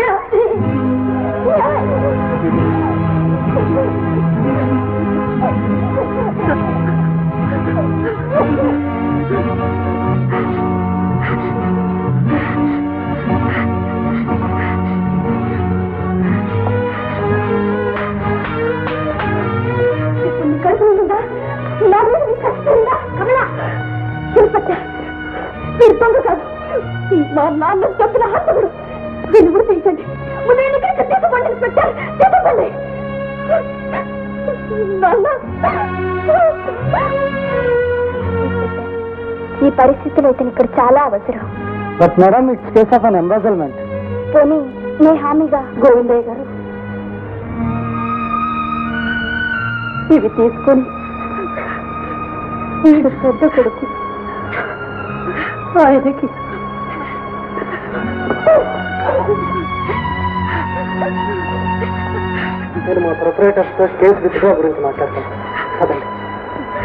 ఇప్పుడు నీ కడుపు నిండుందా? నా మీద నీ కసి ఉందా? కమలా! తిరుపతి! వీడు దొంగ కాదు. మా నాన్న చెప్పిన హంతకుడు వీళ్ళు విడిపించండి ముందు వీళ్ళని ఇక్కడికి తీసుకోండి ఇన్స్పెక్టర్ తీసుకోండి నాన్న ఈ పరిస్థితిలో ఇతను ఇక్కడ చాలా అవసరం but madam it's case of an embezzlement పోనీ నీ హామీగా గోవిందయ్య గారు ఇవి తీసుకొని వీడు పెద్ద కొడుకు ఆయనకి నేను మా ప్రొపరేటర్స్ తో కేసు విత్డ్రా గురించి మాట్లాడతాను అదండి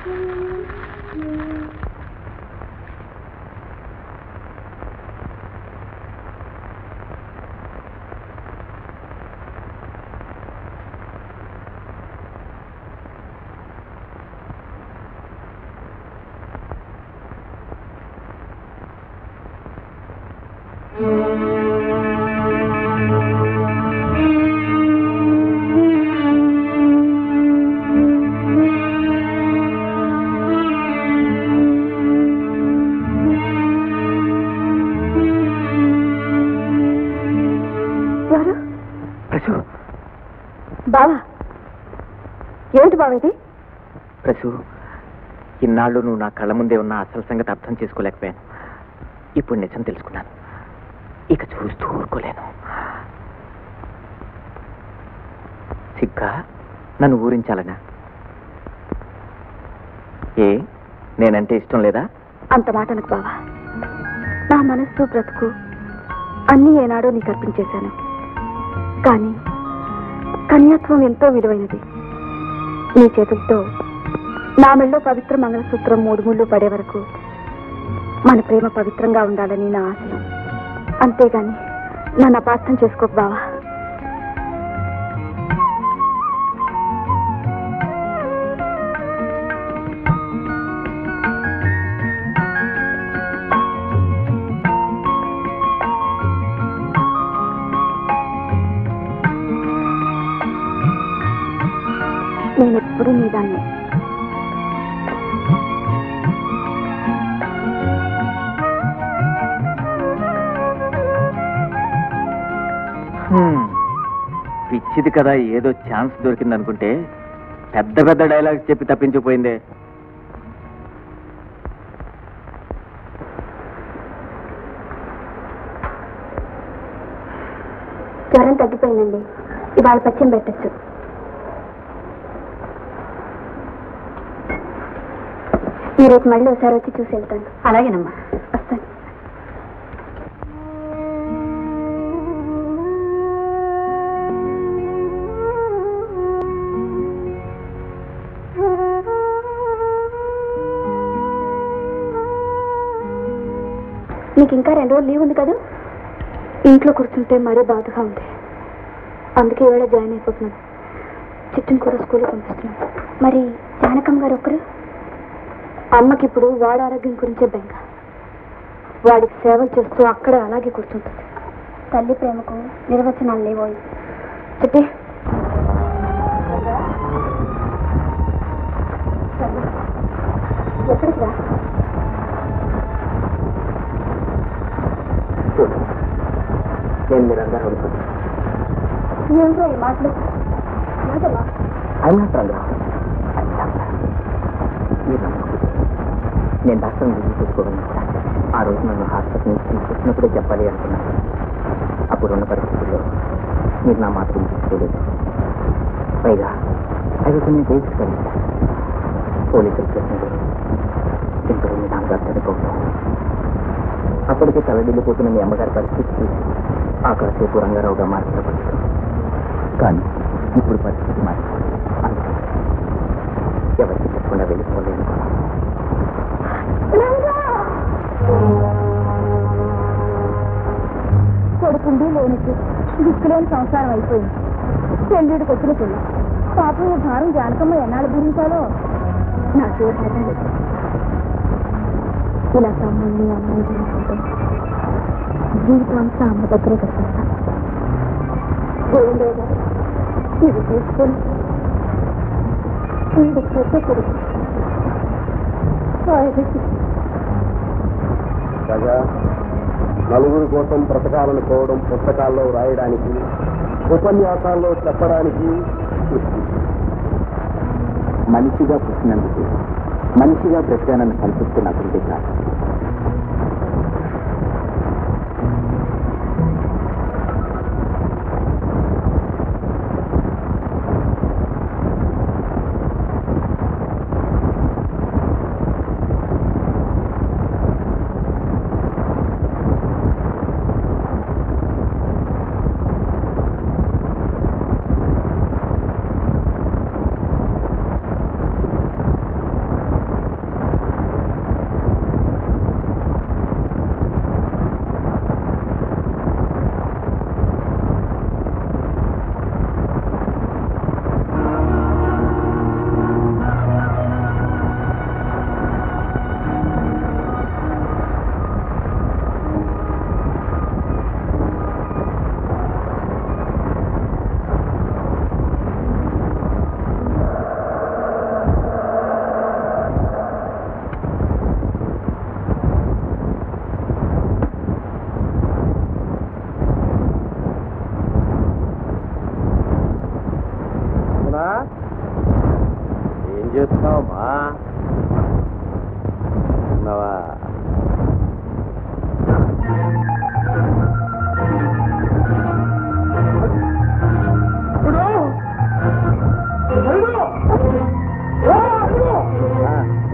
ఎవరు ప్రసు బావా ఏమిటి బావ ఇది ప్రసు ఇన్నాళ్ళు నువ్వు నా కళ్ళ ముందే ఉన్న అసలు సంగతి అర్థం చేసుకోలేకపోయాను ఇప్పుడు నిజం తెలుసుకున్నాను ఇక చూస్తూ ఊరుకోలేను సిగ్గా నన్ను ఊరించాలనా ఏ నేనంటే ఇష్టం లేదా అంత మాట అనకు బావా నా మనస్సు బ్రతుకు అన్నీ ఏనాడో నీకు అర్పించేశాను కానీ కన్యాత్వం ఎంతో విలువైనది నీ చేతులతో నా మెళ్ళో పవిత్ర మంగళసూత్రం మూడు ముళ్ళు పడే వరకు మన ప్రేమ పవిత్రంగా ఉండాలని నా ఆశయం అంతేగాని నన్ను అపార్థం చేసుకోకు బావా నేను ఎప్పుడు నీ దాన్ని హ్మ్. పిచ్చిది కదా ఏదో ఛాన్స్ దొరికిందనుకుంటే పెద్ద పెద్ద డైలాగ్ చెప్పి తప్పించిపోయిందే జ్వరం తగ్గిపోయిందండి ఇవాళ పచ్చం పెట్టచ్చు ఈ రేపు మళ్ళీ ఒకసారి వచ్చి చూసి వెళ్తాను అలాగేనమ్మా వస్తాను నీకు ఇంకా రెండు రోజులు లీవ్ ఉంది కదా ఇంట్లో కూర్చుంటే మరీ బాధగా ఉంది అందుకే ఈవేళ జాయిన్ అయిపోతున్నాను చిట్టుని కూడా స్కూల్కి పంపిస్తున్నాను మరి జానకమ్మ గారు ఒకరు అమ్మకి ఇప్పుడు వాడి ఆరోగ్యం గురించే బెంగ వాడికి సేవలు చేస్తూ అక్కడే అలాగే కూర్చుంటుంది తల్లి ప్రేమకు నిర్వచనాలు లేవోయి చెప్పి ఎక్కడికి రా నేను మీరందరూ అనుకుంటున్నాను ఏంటో ఈ మాటలు ఏంటమ్మా అయినా చంద్ర మీరు నమ్మకపోతే నేను డాక్టర్ రివ్యూ చేసుకోగలను ఆ రోజు నన్ను హాస్పిటల్ నుంచి తీసుకొచ్చినప్పుడే చెప్పాలి అనుకున్నాను అప్పుడున్న పరిస్థితుల్లో మీరు నా మాట తీసుకోలేదు పైగా అది కొన్ని డేట్స్ కలిగి పోలీసులు ప్రశ్నలు ఇంట్లో మీ నాన్నగారు చనిపోవడం అప్పటికే తలడిల్లిపోతున్న మీ అమ్మగారి పరిస్థితి చూసి ఆ కాసేపు రంగారావుగా మార్చబడుతుంది కానీ ఇప్పుడు పరిస్థితి మారిపోయింది అందుకే ఎవరికి చెప్పకుండా వెళ్ళిపోలేను కొడుకుండి లేనికి దిక్కులేని సంసారం అయిపోయింది పెళ్ళిడికి వచ్చిన పిల్ల పాపం ఈ భారం జానకమ్మ ఎన్నాళ్ళు భరించాలో నాకే భయం లేదు. ఇలా తమ్ముడిని అమ్మని చూసుకుంటే జీవితం అంతా అమ్మ దగ్గరే కట్టిస్తాను ఏం లేదా ఇది తీసుకొని వీడి పెద్ద కొడుకు ఆయనకి రాజా నలుగురి కోసం బ్రతకాలను కోవడం పుస్తకాల్లో రాయడానికి ఉపన్యాసాల్లో చెప్పడానికి మనిషిగా పుట్టినందుకు మనిషిగా బ్రతికానన్న సంతృప్తి నాకుంటే చాలు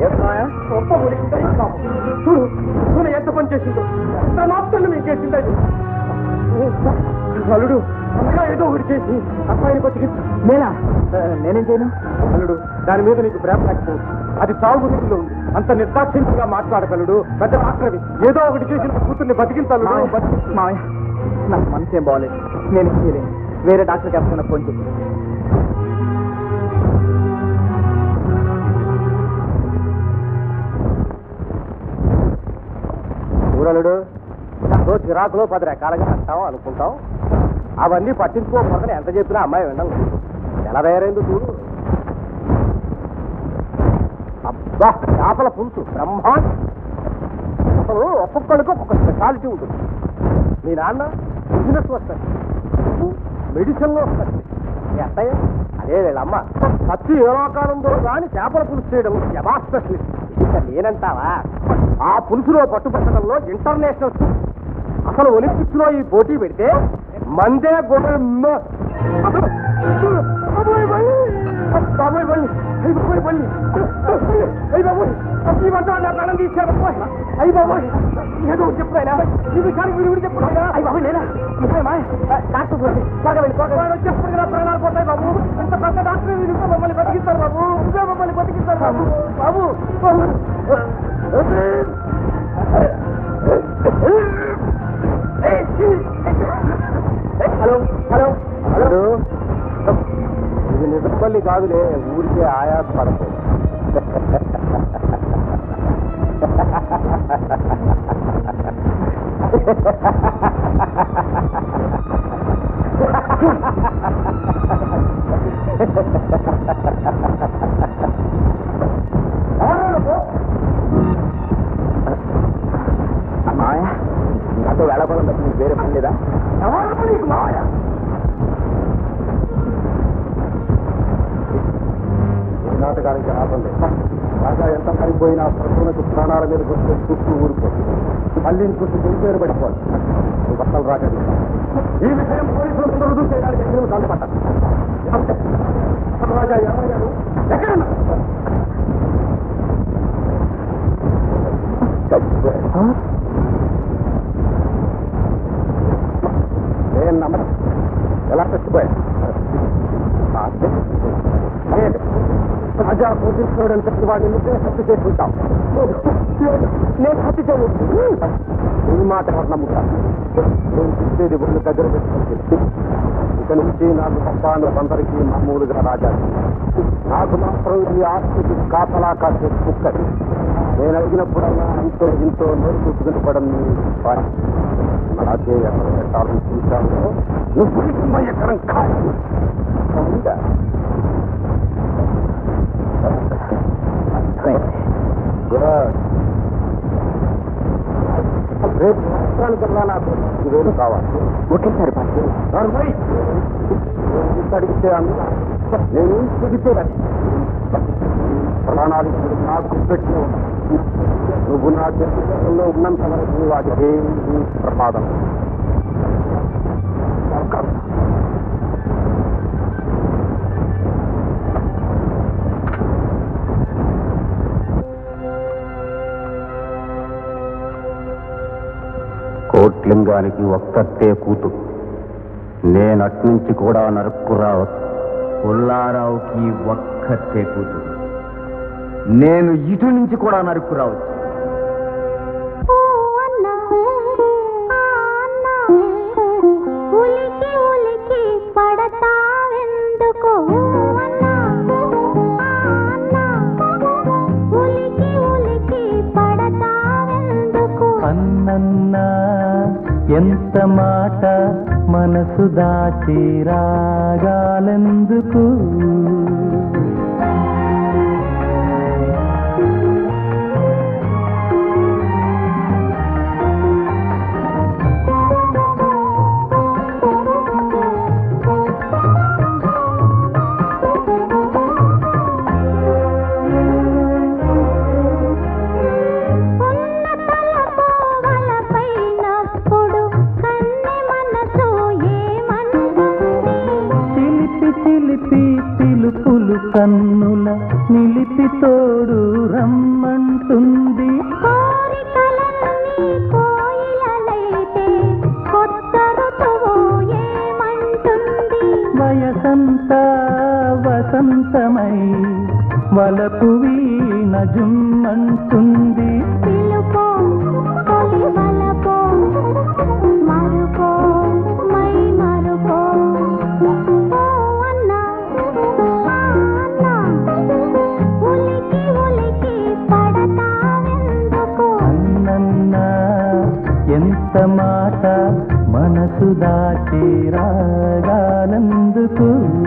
చూడు చూడు ఎంత పని చేసిందో తన ఆప్తలు మీకు చేసింది అల్లుడు అనగా ఏదో ఒకటి చేసి అమ్మాయిని బతికించు నేనా నేనేం చేయను అల్లుడు దాని మీద నీకు ప్రేమ లేకపోవచ్చు అది చావు గురించిలో ఉంది అంత నిర్దాక్షిణ్యంగా మాట్లాడగలడు పెద్ద ఆక్రమి ఏదో ఒకటి చేసి నా కూతుర్ని బతికించాలి మావయ్య నాకు మనసు ఏం బాగలేదు నేను ఏం చేయలేను వేరే డాక్టర్కి ఎవరికైనా ఫోన్ చేసి చూడలుడు రోజు చిరాకులో పది రకాలుగా అంటాం అనుకుంటాం అవన్నీ పట్టించుకోకపోతే ఎంత చెప్పినా అమ్మాయి వినడం లేదు. ఎలా తయారైందో చూడు అబ్బా చేపల పులుసు బ్రహ్మాండ అసలు ఒక్కొక్కరికి ఒక్కొక్క స్పెషాలిటీ ఉంటుంది మీ నాన్న బిజినెస్ వస్తుంది మెడిసిన్లో వస్తుంది మీ అత్తయ్య అదే వీళ్ళమ్మ పచ్చి ఏ లోకాలంలో కానీ చేపల పులుసు చేయడం యమా స్పెషలిస్ట్ ఇక నేనంటావా ఆ పులుసులో పట్టుబట్టడంలో ఇంటర్నేషనల్ అసలు ఒలింపిక్స్ లో ఈ పోటీ పెడితే మందే గొడవ బాబోయ్ బల్లి బాబోయ్ బల్లి అయ్యి బాబోయ్ బల్లి అయ్యి బాబోయ్ ఈ వంట నా ప్రాణం తీశారు బాబోయ్ అయ్యి బాబోయ్ ఏదో చెప్పుడైనా ఈ విషయానికి వీడు వీడు చెప్పుడైనా అయ్యి బాబోయ్ నేనా నిజమేమా? డాక్టర్ చూడండి త్వరగా వెళ్ళి త్వరగా వాడు వచ్చేప్పుడు కదా ప్రాణాలు పోతాయి బాబు ఇంత పెద్ద డాక్టర్ వీడు ఇంకా మమ్మల్ని బతికిస్తారు బాబు ఇంకా మమ్మల్ని బతికిస్తారు బాబు బాబు హలో హలో హలో ఇది నిజపల్లి కాదులే ఊరికే ఆయాస పడతాయి మాయా నాతో వెళ్ళకూడదు తప్ప నీకు వేరే పని లేదా మాయా ఈ నాటకానికి ఆపండి రాజా ఎంత పడిపోయినా ప్రసూనకు ప్రాణాల మీద గుర్తు చుట్టూ ఊరిపోతుంది మళ్ళీ ఇంకొంచెం తెలిపేరు పడిపోవాలి నువ్వు బట్టలు రాకండి ఈ విషయం పోలీసులు ముందు రుజువు చేయడానికి ఎన్నో దాచిపడ్డారు రాజా ఏమయ్యారు ఎక్కడన్నా నేను నమ్మను ఎలా చచ్చిపోయాను లేదు రాజా పోషించుకోవడం చెప్పి వాడిని నువ్వే హత్య చేసుకుంటాం నేను హత్య చేయలేదు ఈ మాట ఎవరు నమ్ముతా నేను చెప్పేది ఒళ్ళు దగ్గర పెట్టుకుంటుంది ఇక నుంచి నాకు తప్పాను అందరికీ మామూలుగా రాజా నాకు మాత్రం ఈ ఆస్తికి కాపలా కాసే కుక్కది నేను అడిగినప్పుడల్లా అంతో ఇంతో నోరు చూసుకుని పడం నీ పని నాకే ఎక్కడ పెట్టాలని చూశాను నువ్వు కుటుంబ ఎకరం కాదు ఉందా? Good. రేపు సంవత్సరానికల్లా నాకు ఇవేలు కావాలి ఒకేసారి పట్టి అడిగితే అన్న నేను చెబితే అది ప్రాణాలు ఇప్పుడు నాకు పెట్టి నువ్వు నా చేతుల్లో ఉన్నంత వరకు వాటికి ఏమీ ప్రమాదం కోట్లింగానికి ఒక్కతే కూతురు నేనట్నుంచి కూడా నరుక్కు రావచ్చు పుల్లారావుకి ఒక్కతే కూతురు నేను ఇటు నుంచి కూడా నరుక్కు రావచ్చు ఉలికి ఉలికి పడతావెందుకు అన్నా అన్నా ఉలికి ఉలికి పడతావెందుకు అన్నన్నా ఎంత మాట మనసు దాచి రాగాలెందుకు ఉన్న తలపు వలపైనప్పుడు కన్నె మనసు ఏమంటుంది చిలిపి చిలిపి పిలుపు రమ్మంటుంది కోరికలన్నీ కోయిలలైతే కొత్త ఋతువు ఏమంటుంది వయసంతా వసంతమై వలపు వీణ జుమ్మంటుంది పిలుపో కొలి వలపో మరుపో మై మరుపో ఓ అన్నా ఆ అన్నా ఉలికి ఉలికి పడతావెందుకు అన్నన్నా ఎంత మాట మనసు దాచి రాగానందుకు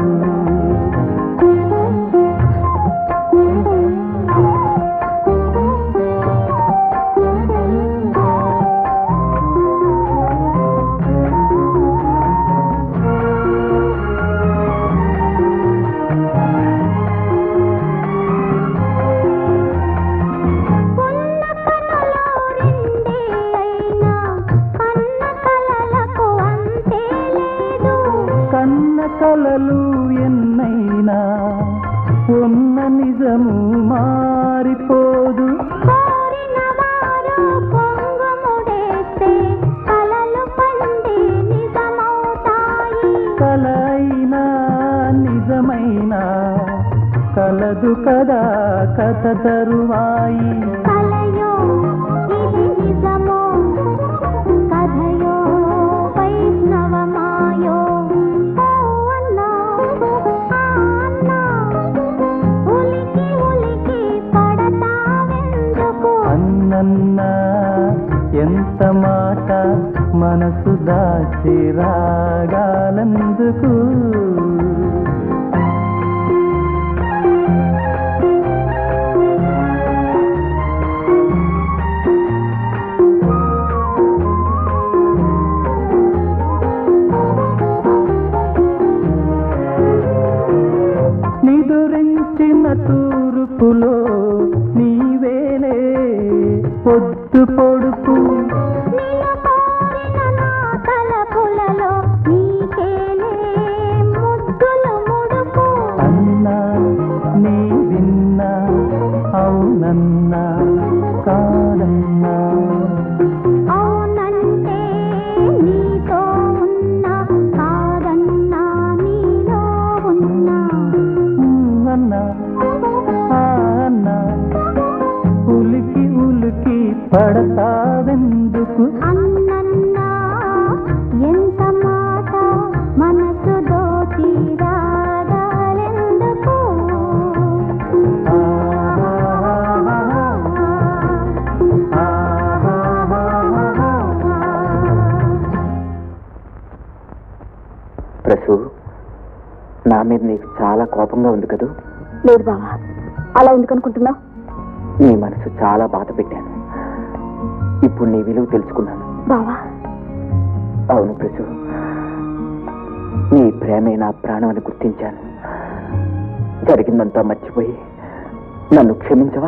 ఉన్న కలలో రెండే అయినా కన్న కలలకు అంతే లేదు కన్న కలలు ఎన్నైనా ఉన్న నిజము మారిపోదు కోరిన వారు పొంగుముడేస్తే కలలు పండి నిజమవుతాయి కలైనా నిజమైనా కలదు కదా కథ తరువాయి కలయో ఇది నిజమో కథయో వైష్ణవమాయో ఓ అన్నా ఆ అన్నా ఉలికి ఉలికి పడతావెందుకు అన్నన్నా ఎంత మాట మనసు దాచి రాగాలందుకు నిదురించిన తూర్పులో నీవేలే పొద్దు పొడుపు నిన్ను కోరిన నా తలపులలో నీకేలే ముద్దులు ముడుపు అన్నా నీ విన్నా అవునన్నా కాదన్నా అవునంటే నీతో ఉన్నా కాదన్నా నీలో ఉన్నా ఉమ్, అన్నా ఆ అన్నా ఉలికి ఉలికి పడతావెందుకు అన్నన్నా ఎంత మాట మనసు దోచి రాగాలెందుకు ప్రసు నా మీద నీకు చాలా కోపంగా ఉంది కదూ లేదు బావా అలా ఎందుకు అనుకుంటున్నావు నీ మనసు చాలా బాధ పెట్టాను ఇప్పుడు నీ విలువ తెలుసుకున్నాను బావా అవును ప్రసు నీ ప్రేమే నా ప్రాణం అని గుర్తించాను జరిగిందంతా మర్చిపోయి నన్ను క్షమించవా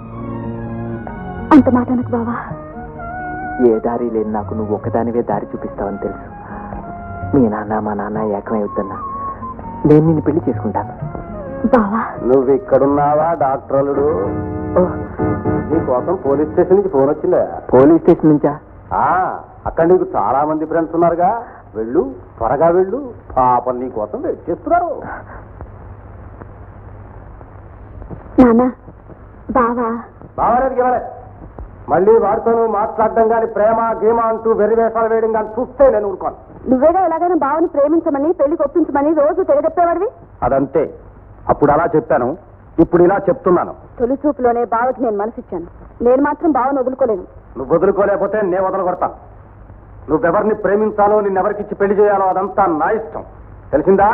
అంత మాట అనకు బావా ఏ దారి లేని నాకు నువ్వు ఒకదానివే దారి చూపిస్తావని తెలుసు మీ నాన్న మా నాన్న ఏకమై వద్దన్నా నేను నిన్ను పెళ్లి చేసుకుంటాను బావా నువ్వు ఇక్కడున్నావా డాక్టర్ అల్లుడు నీ కోసం పోలీస్ స్టేషన్ నుంచి ఫోన్ వచ్చిందా పోలీస్ స్టేషన్ నుంచా ఆ, అక్కడ నీకు చాలా మంది ఫ్రెండ్స్ ఉన్నారుగా వెళ్ళు త్వరగా వెళ్ళు పాపం నీ కోసం వెయిట్ చేస్తున్నారు నాన్న బావా బావలేదు ఇవ్వలే మళ్ళీ వాడితో నువ్వు మాట్లాడడం కానీ ప్రేమ గీమ అంటూ వెర్రి వేషాలు వేయడం కానీ చూస్తే నేను ఊరుకోను నువ్వేగా ఎలాగైనా బావని ప్రేమించమని పెళ్లికి ఒప్పించమని రోజు తెలియజెప్పేవాడివి అదంతే అప్పుడు అలా చెప్పాను ఇప్పుడు ఇలా చెప్తున్నాను తొలి చూపులోనే బావకి నేను మనసిచ్చాను నేను మాత్రం బావను వదులుకోలేను నువ్వు వదులుకోలేకపోతే నేను వదలు కొడతాను నువ్వెవరిని ప్రేమించాలో నిన్నెవరికిచ్చి పెళ్లి చేయాలో అదంతా నా ఇష్టం తెలిసిందా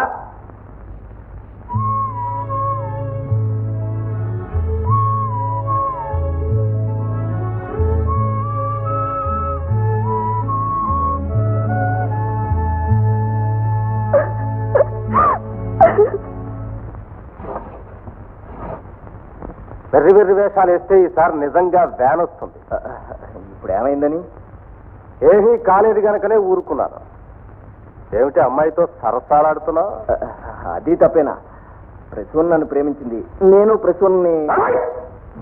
వెర్రి వెర్రి వేషాలు వేస్తే ఈసారి నిజంగా వ్యాన్ వస్తుంది ఇప్పుడు ఏమైందని ఏమీ కాలేదు గనకనే ఊరుకున్నాను ఏమిటి అమ్మాయితో సరసాలాడుతున్నావు అది తప్పేనా ప్రసూన్ నన్ను ప్రేమించింది నేను ప్రసూన్ని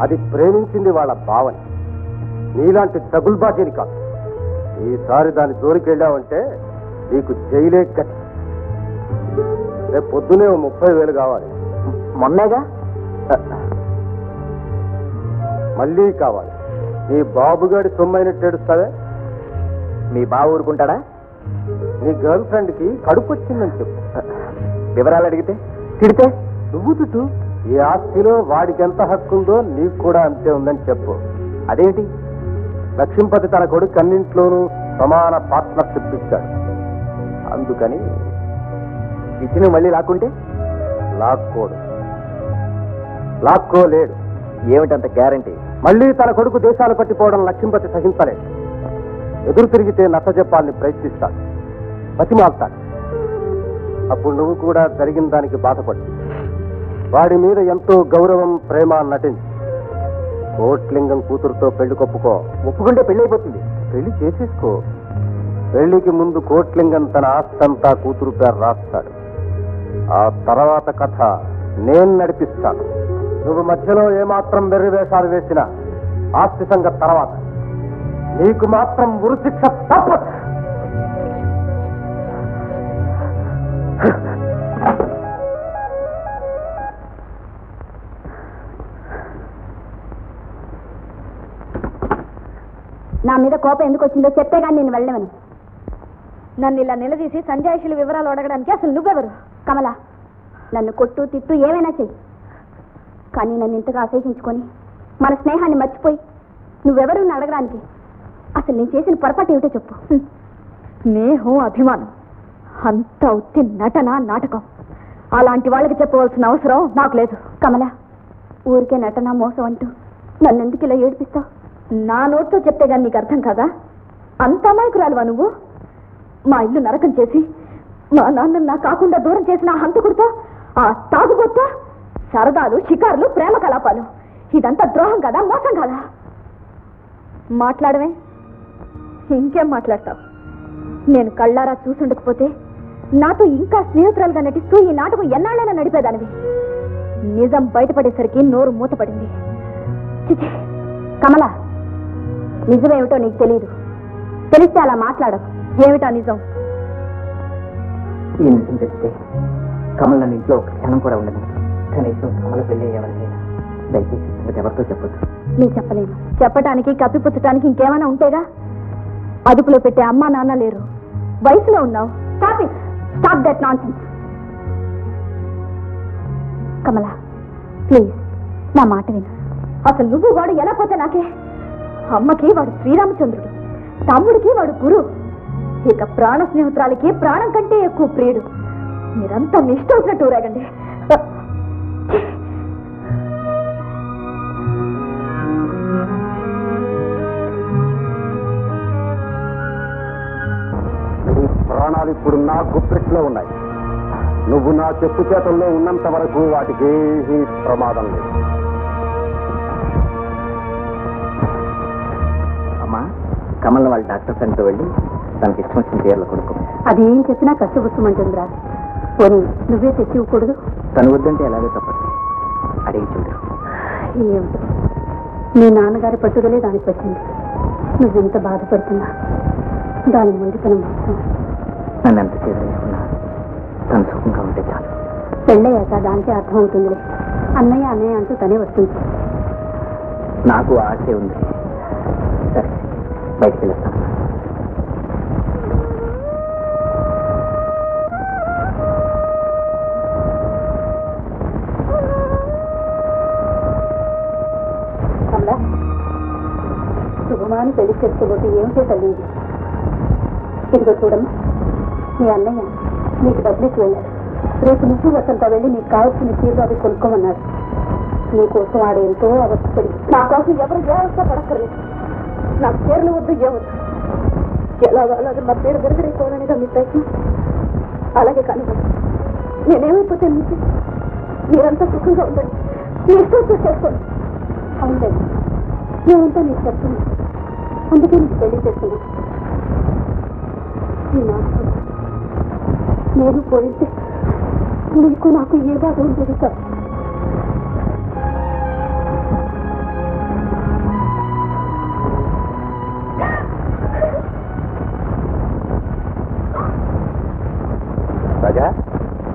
అది ప్రేమించింది వాళ్ళ భావని నీలాంటి దగుల్బాజీని కాదు ఈసారి దాని జోలికి వెళ్ళావంటే నీకు జైలే గతి రేపు పొద్దునే ఓ ముప్పై వేలు కావాలి మొన్నేగా మళ్ళీ కావాలి నీ బాబుగాడి సొమ్మైనట్టు ఏడుస్తావే మీ బావ ఊరుకుంటాడా నీ గర్ల్ ఫ్రెండ్ కి కడుపు వచ్చిందని చెప్పు వివరాలు అడిగితే తిడితే నువ్వు తిట్టు ఈ ఆస్తిలో వాడికి ఎంత హక్కు ఉందో నీకు కూడా అంతే ఉందని చెప్పు అదేంటి లక్ష్మీపతి తన కొడుకు అన్నింట్లోనూ సమాన పార్ట్నర్షిప్ ఇచ్చాడు అందుకని ఇచ్చిన మళ్ళీ లాక్కుంటే లాక్కోడు లాక్కోలేడు ఏమిటంత గ్యారంటీ మళ్ళీ తన కొడుకు దేశాలు పట్టిపోవడం లక్ష్మీపతి సహించలేడు ఎదురు తిరిగితే నచ్చజెప్పాలని ప్రయత్నిస్తాడు బతిమాల్తాడు అప్పుడు నువ్వు కూడా జరిగిన దానికి బాధపడు వాడి మీద ఎంతో గౌరవం ప్రేమ నటించి కోట్లింగం కూతురుతో పెళ్లి కొప్పుకో ఒప్పుకుంటే పెళ్లి అయిపోతుంది పెళ్లి చేసేసుకో పెళ్లికి ముందు కోట్లింగం తన ఆస్తంతా కూతురు పేరు రాస్తాడు ఆ తర్వాత కథ నేను నడిపిస్తాను నువ్వు మధ్యలో ఏమాత్రం వెర్రి వేషాలు వేసినా ఆస్తి సంగతి తర్వాత నీకు మాత్రం ఉరిశిక్ష తప్పదు నా మీద కోపం ఎందుకు వచ్చిందో చెప్తే కానీ నేను వెళ్ళలేమను నన్ను ఇలా నిలదీసి సంజాయిషుల వివరాలు అడగడానికి అసలు నువ్వెవరు కమల నన్ను కొట్టు తిట్టు ఏమైనా చెయ్యి కానీ నన్ను ఇంతగా అసహించుకొని మన స్నేహాన్ని మర్చిపోయి నువ్వెవరు నన్ను అడగడానికి అసలు నేను చేసిన పొరపాటు ఏమిటో చెప్పు స్నేహం అభిమానం అంత ఉత్తి నటన నాటకం అలాంటి వాళ్ళకి చెప్పవలసిన అవసరం నాకు లేదు కమల ఊరికే నటన మోసం అంటూ నన్ను ఎందుకు ఇలా ఏడిపిస్తావు నా నోట్తో చెప్తే గాని నీకు అర్థం కాదా అంత అమాయకురాలువా నువ్వు మా ఇల్లు నరకం చేసి మా నాన్న నా కాకుండా దూరం చేసిన ఆ హంతకుడితో ఆ తాగుబోతో సరదాలు షికారులు ప్రేమ కలాపాలు ఇదంతా ద్రోహం కదా మోసం కదా మాట్లాడమే ఇంకేం మాట్లాడతావు నేను కళ్ళారా చూసుండకపోతే నాతో ఇంకా స్నేహితురాలుగా నటిస్తూ ఈ నాటకం ఎన్నాళ్ళైనా నడిపేదానివి నిజం బయటపడేసరికి నోరు మూతపడింది చిచి కమల నిజమేమిటో నీకు తెలియదు తెలిస్తే అలా మాట్లాడకు ఏమిటా నిజం ఈ నిజం తెలిస్తే కమల్ నన్ను ఇంట్లో ఒక క్షణం కూడా ఉండదు కనీసం కమల పెళ్లి ఎవరికైనా దయచేసి ఈ సంగతి ఎవరితో చెప్పొద్దు నేను చెప్పలేను చెప్పటానికి కప్పిపుచ్చటానికి ఇంకేమైనా ఉంటేగా అదుపులో పెట్టే అమ్మా నాన్న లేరు వయసులో ఉన్నావు స్టాప్ ఇట్ స్టాప్ దట్ నాన్ కమల ప్లీజ్ నా మాట విను అసలు నువ్వు వాడు ఎలా పోతే నాకే అమ్మకి వాడు శ్రీరామచంద్రుడు తమ్ముడికి వాడు గురు ఇక ప్రాణ స్నేహితురాలకి ప్రాణం కంటే ఎక్కువ ప్రియుడు మీరంతా మీ ఇష్టం వచ్చినట్టు ఊరేగండి నీ ప్రాణాలు ఇప్పుడు నా గుప్పెట్లో ఉన్నాయి నువ్వు నా చెప్పు చేతుల్లో ఉన్నంత వరకు వాటికి ఏమీ ప్రమాదం లేదు అమ్మా కమల్ వాళ్ళ డాక్టర్ ఫ్రెండ్తో వెళ్ళి తనకి ఇష్టం వచ్చిన చీరలు కొనుక్కో అది ఏం చెప్పినా కసుబుచ్చమంటుందిరా పోనీ నువ్వే తెచ్చి ఇవ్వకూడదు తను వద్దంటే ఎలాగో తప్పదు అడిగి చూడు ఏమిటో మీ నాన్నగారి పట్టుదలే దానికి వచ్చింది నువ్వెంత బాధపడుతున్నా దాని ముందు తను మాత్రం నన్ను ఎంత చీర వేసుకున్నా తను సుఖంగా ఉంటే చాలు పెళ్ళయ్యాక దానికే అర్థం అవుతుందిలే అన్నయ్య అన్నయ్య అంటూ తనే వస్తుంది నాకు ఆశే ఉంది సరే బయటికి వెళ్తాను కమలా శుభమాని పెళ్లి చేసుకోబోతే ఏమిటో తల్లి ఇది ఇదిగో చూడమ్మా మీ అన్నయ్య నీకు డబ్బులు ఇచ్చి వెళ్ళాడు రేపు నువ్వు వసంత వెళ్ళి నీకు కావాల్సిన చీరలు అవి కొనుక్కోమన్నాడు నీ కోసం ఆడ ఎంతో అవస్థపడి నా కోసం ఎవరు ఏ అవస్థ పడక్కర్లేదు నాకు చీరలు వద్దు ఏవద్దు ఎలాగో అలాగే మా పేరు విరగడైపోవాలనేగా మీ ప్రయత్నం అలాగే కానీ నేనేమైపోతే మీకు మీరంతా సుఖంగా ఉండండి మీ ఇష్టం చేసుకోండి అవునండి ఏమంతా నీకు చెప్తున్నా అందుకే నీకు పెళ్లి చేస్తున్నా ఈ నాకు నేను పోయితే నీకు నాకు ఏ బాధ ఉండేది సార్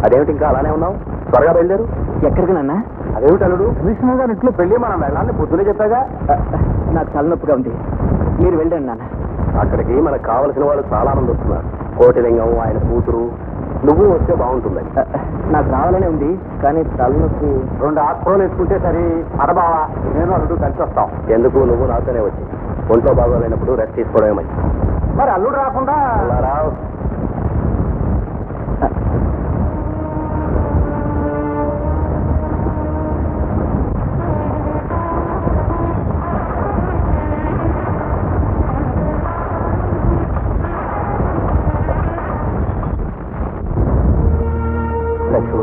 అదేమిటి ఇంకా అలానే ఉన్నావు త్వరగా బయలుదేరు ఎక్కడికి నాన్న అదేమిటి అల్లుడు కమిషనర్ గారి ఇంట్లో పెళ్లి మనం వెళ్ళాలని పొద్దునే చెప్పాగా నాకు తలనొప్పిగా ఉంది మీరు వెళ్ళండి నాన్న అక్కడికి మనకు కావలసిన వాళ్ళు చాలా మంది వస్తున్నారు కోటిలింగం ఆయన కూతురు నువ్వు వస్తే బాగుంటుందని నాకు రావాలనే ఉంది కానీ తలనొప్పి రెండు ఆకుకూరలు వేసుకుంటే సరే అడబావా నేను అల్లుడు కలిసి వస్తాం ఎందుకు నువ్వు నాతోనే వచ్చి ఒంట్లో బాగోలేనప్పుడు రెస్ట్ తీసుకోవడమే మంచిది మరి అల్లుడు రాకుండా రావు లక్ష్మి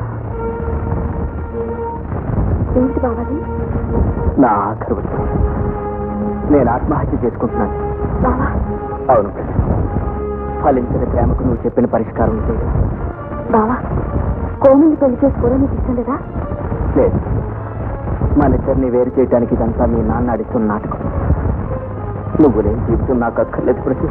ఏంటి బావాలి నా ఆఖరి వచ్చి నేను ఆత్మహత్య చేసుకుంటున్నాను బావా అవును ప్రశ్న ఫలించిన ప్రేమకు నువ్వు చెప్పిన పరిష్కారం లేదు బావా కోమిని పెళ్లి చేసుకోవడం నీకు ఇష్టం లేదా లేదు మన ఇద్దరిని వేరు చేయడానికి ఇదంతా మీ నాన్న ఆడిస్తున్న నాటకం నువ్వు లేని జీవితం నాకు అక్కర్లేదు ప్రతి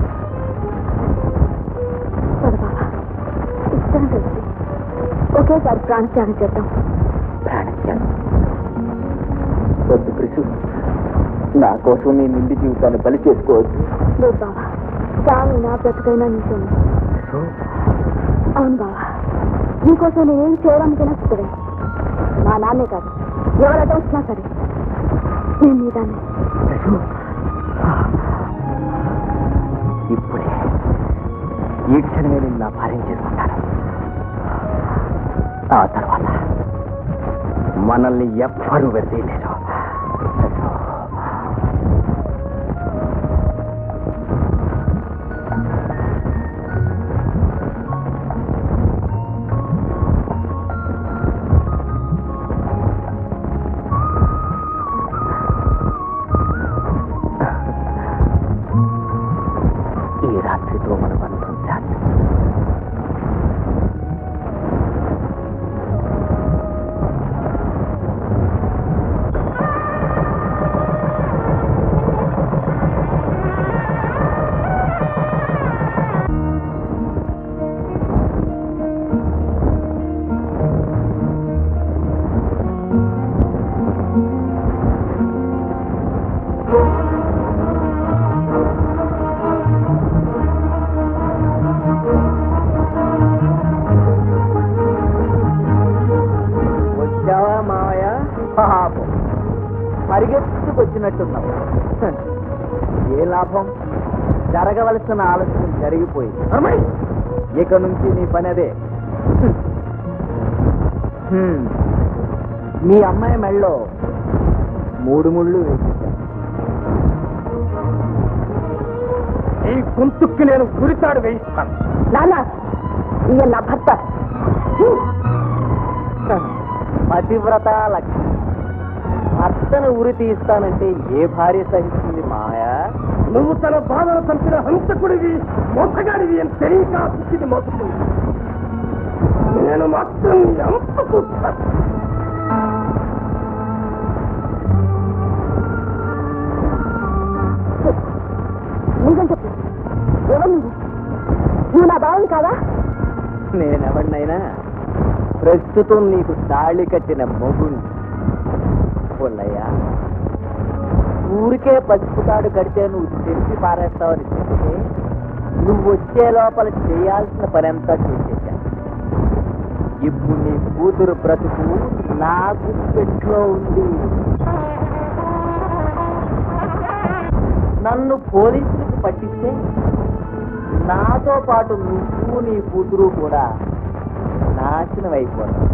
సరే బావా ఇష్టం కలిసి ఒకేసారి ప్రాణత్యాగం చేద్దాం ప్రాణత్యాగం వద్దు కృషి నా కోసం నీ నిండి జీవితాన్ని బలి చేసుకోవద్దు లేదు బావా చావైనా బ్రతుకైనా నీతో అవును బావా నీకోసం నేనేం చేయడానికైనా సిద్ధమే మా నాన్నే కాదు ఎవరైతే వచ్చినా సరే నేను నీ దాన్ని ఇప్పుడే ఈ క్షణమే నేను నా భార్యం చేసుకుంటాను ఆ తర్వాత మనల్ని ఎవ్వరూ విడదీయలేరు ఈ రాత్రితో మన బంధం శాంతం వచ్చావా మావయ్య పాపం పరిగెత్తుకొచ్చినట్టున్నావు హ, ఏ లాభం జరగవలసిన ఆలస్యం జరిగిపోయింది ఇక నుంచి నీ పని అదే హ్మ్. మీ అమ్మాయి మెళ్ళో మూడు ముళ్ళు వేసేశాను ఈ గొంతుక్కి నేను గురితాడు వేయిస్తాను నాన్న ఈయన నా భర్త పతివ్రత లక్ష్మి భర్తను ఉరి తీస్తానంటే ఏ భార్య సహిస్తుంది మాయా నువ్వు తన బాధను చంపిన హంతకుడివి మోసగాడివి అని తెలియక పుట్టింది మోసకుంది నేను మాత్రం ఎంతకు నిజం చెప్పు ఎవరు నువ్వు నువ్వు నా బావని కాదా నేనెవడినైనా ప్రస్తుతం నీకు తాళి కట్టిన మొగుని పుల్లయ్య ఊరికే పసుపు తాడు కడితే నువ్వు తెరిచి పారేస్తావని చెప్తే నువ్వు వచ్చే లోపల చేయాల్సిన పని అంతా చేసేసాను ఇప్పుడు నీ కూతురు బ్రతుకు నా గుప్పెట్లో ఉంది నన్ను పోలీసులకు పట్టిస్తే నాతో పాటు నువ్వు నీ కూతురు కూడా నాశనం అయిపోతావు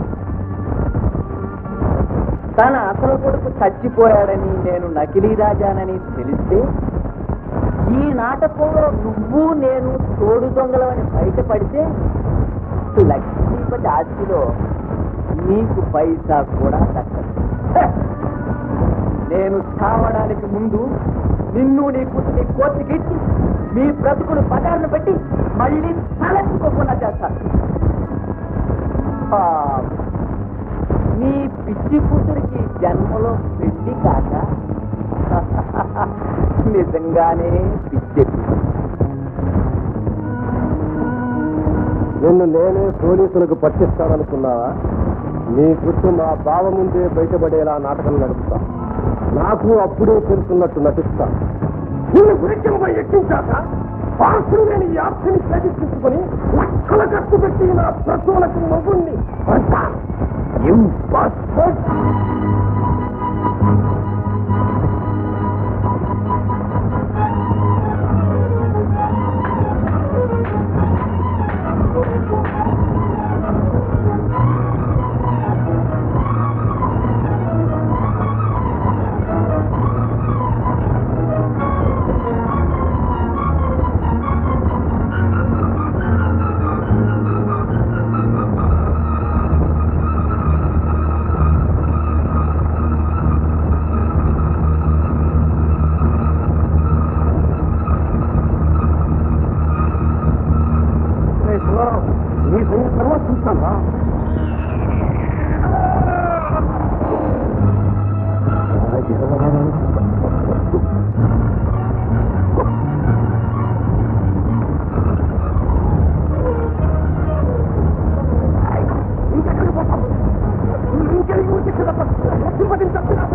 తన అసలు కొడుకు చచ్చిపోయాడని నేను నకిలీ రాజానని తెలిస్తే ఈ నాటకంలో నువ్వు నేను తోడు దొంగలమని బయటపడితే లక్ష్మీపతి ఆస్తిలో నీకు పైసా కూడా దక్కదు హ! నేను చావడానికి ముందు నిన్ను నీ కూతుని కోర్టుకి ఇచ్చి మీ బ్రతుకులు పదాలను పెట్టి మళ్ళీ తలెత్తుకోకుండా చేస్తాను పాపం. నీ పిచ్చి కూతురికి జన్మలో పెళ్లి కాక నిజంగానే పిచ్చి నిన్ను నేనే పోలీసులకు పట్టిస్తాననుకున్నావా నీ గుర్తు మా బావ ముందే బయటపడేలా నాటకం నడుపుతా నాకు అప్పుడే తెలుసున్నట్టు నటిస్తా నిన్ను గురించి ఎక్కించాక పాసులు లేని ఈ ఆస్తిని ప్రతిష్ఠించుకొని లక్షల ఖర్చు పెట్టి నా ప్రజలకు మొగుణ్ణి అంటాను Impossible. నీ సంగతి తర్వాత చూస్తాను ఇంకెక్కడికి పోతాం ఇంకెళ్ళి ఊరికి తిరుపతి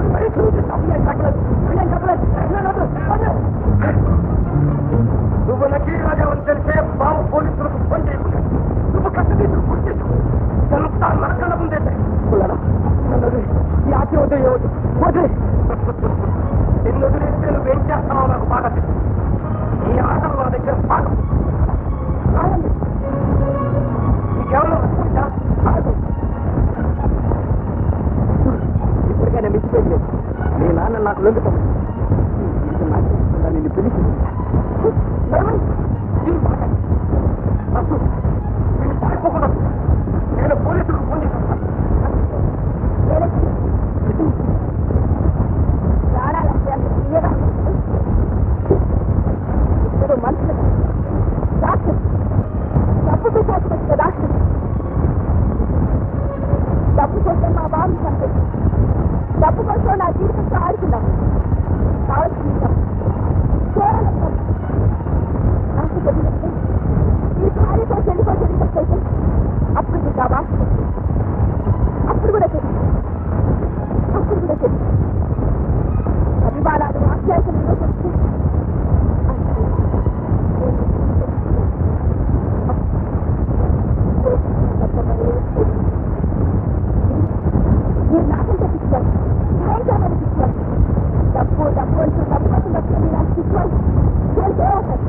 నువ్వు నకీ రాజా అని తెలిసే బాబు పోలీసులకు ఫోన్ చేయకుండా నువ్వు కట్ట తీసుకు పుట్టేసు ఎంత నరకల ముందే ఈ ఆశ వద్దు ఏవద్దు వదిలే నిన్ను వదిలేస్తే నువ్వేం చేస్తావో నాకు బాగా తెలుసు ఈ ఆటలు నా దగ్గర పాఠం రాయండి నీకేమన్నా అనుకుంటా ఇప్పటికైనా మిచ్చిపోయింది మీ నాన్న నాకు లొంగుతాను నిన్ను పిలిచి నేను పోలీసులకు ఫోన్ చేస్తాను ఇప్పుడు మనుషులు డాక్టర్ డబ్బు పిశాచి డాక్టర్ డబ్బు కోసం మా బాబు చంపేసి డబ్బు కోసం నా జీవితంతో ఆడుకున్నాం కావాల్సింది డబ్బు. కేవలం డబ్బు. నాకు తెలియదు ఈ భార్యతో చెల్లితో చెల్లిపోతే అప్పుడు నీకు ఆ బాధ తెలియదు. అప్పుడు కూడా తెలియదు అప్పుడు కూడా తెలియదు అభిమానాలు ఆశ్చర్యం తెలిసి మీరు నాకంటే పిచ్చారు భయంకరమైన పిచ్చారు డబ్బు డబ్బు అంటూ డబ్బు కోసం డబ్బు మీరు నాకు పిచ్చారు చేస్తే అవుతారు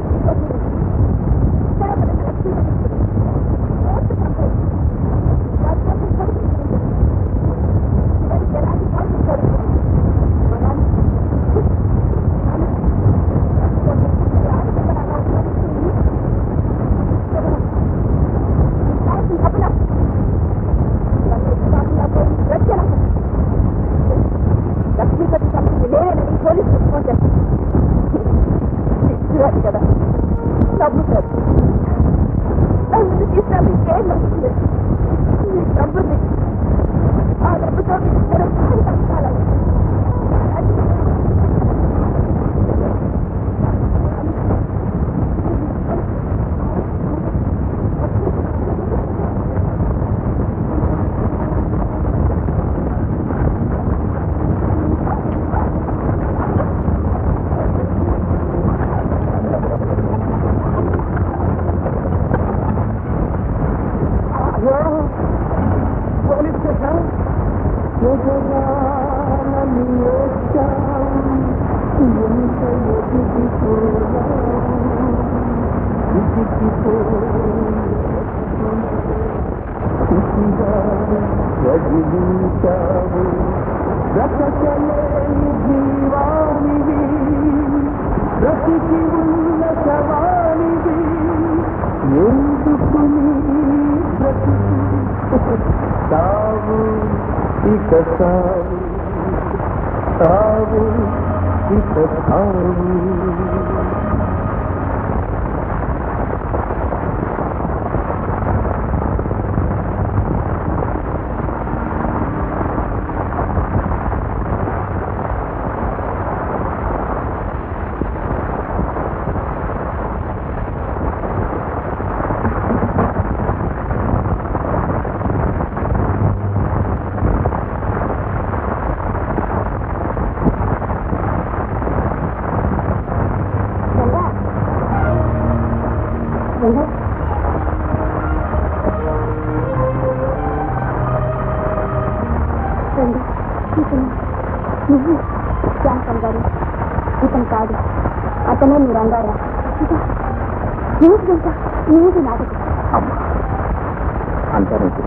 ఇక్కడ మనకి లక్ష్మీ ఓటు సంపాదించారు. వారి కోసం చదువుకుంటున్నారు. చివరికి ఎలాంటి పాలన జరుగుతుంది? మా నాన్న లక్ష్మీపతి సంపత్తి లేదని పోలీసులు ఫోన్ చేస్తారు కదా డబ్బు సార్ డబ్బులు తీసుకురా మీకు ఏం నచ్చింది మీ డబ్బుని ఆ డబ్బుతో మీకు ఇద్దరు భారీ కష్టాలని పోలీస్ స్టేషన్ బ్రతికి ఉన్న శవానివి ఎందుకు నీ బ్రతికి సావు ఇక సావు సావు ఇక సావు రంగా రంగా ఇతను నువ్వు శాంతం గారు ఇతను కాదు అతనే మీ రంగారా నువ్వు వెంట నువ్వు నాటకం అమ్మా అంతా నీకు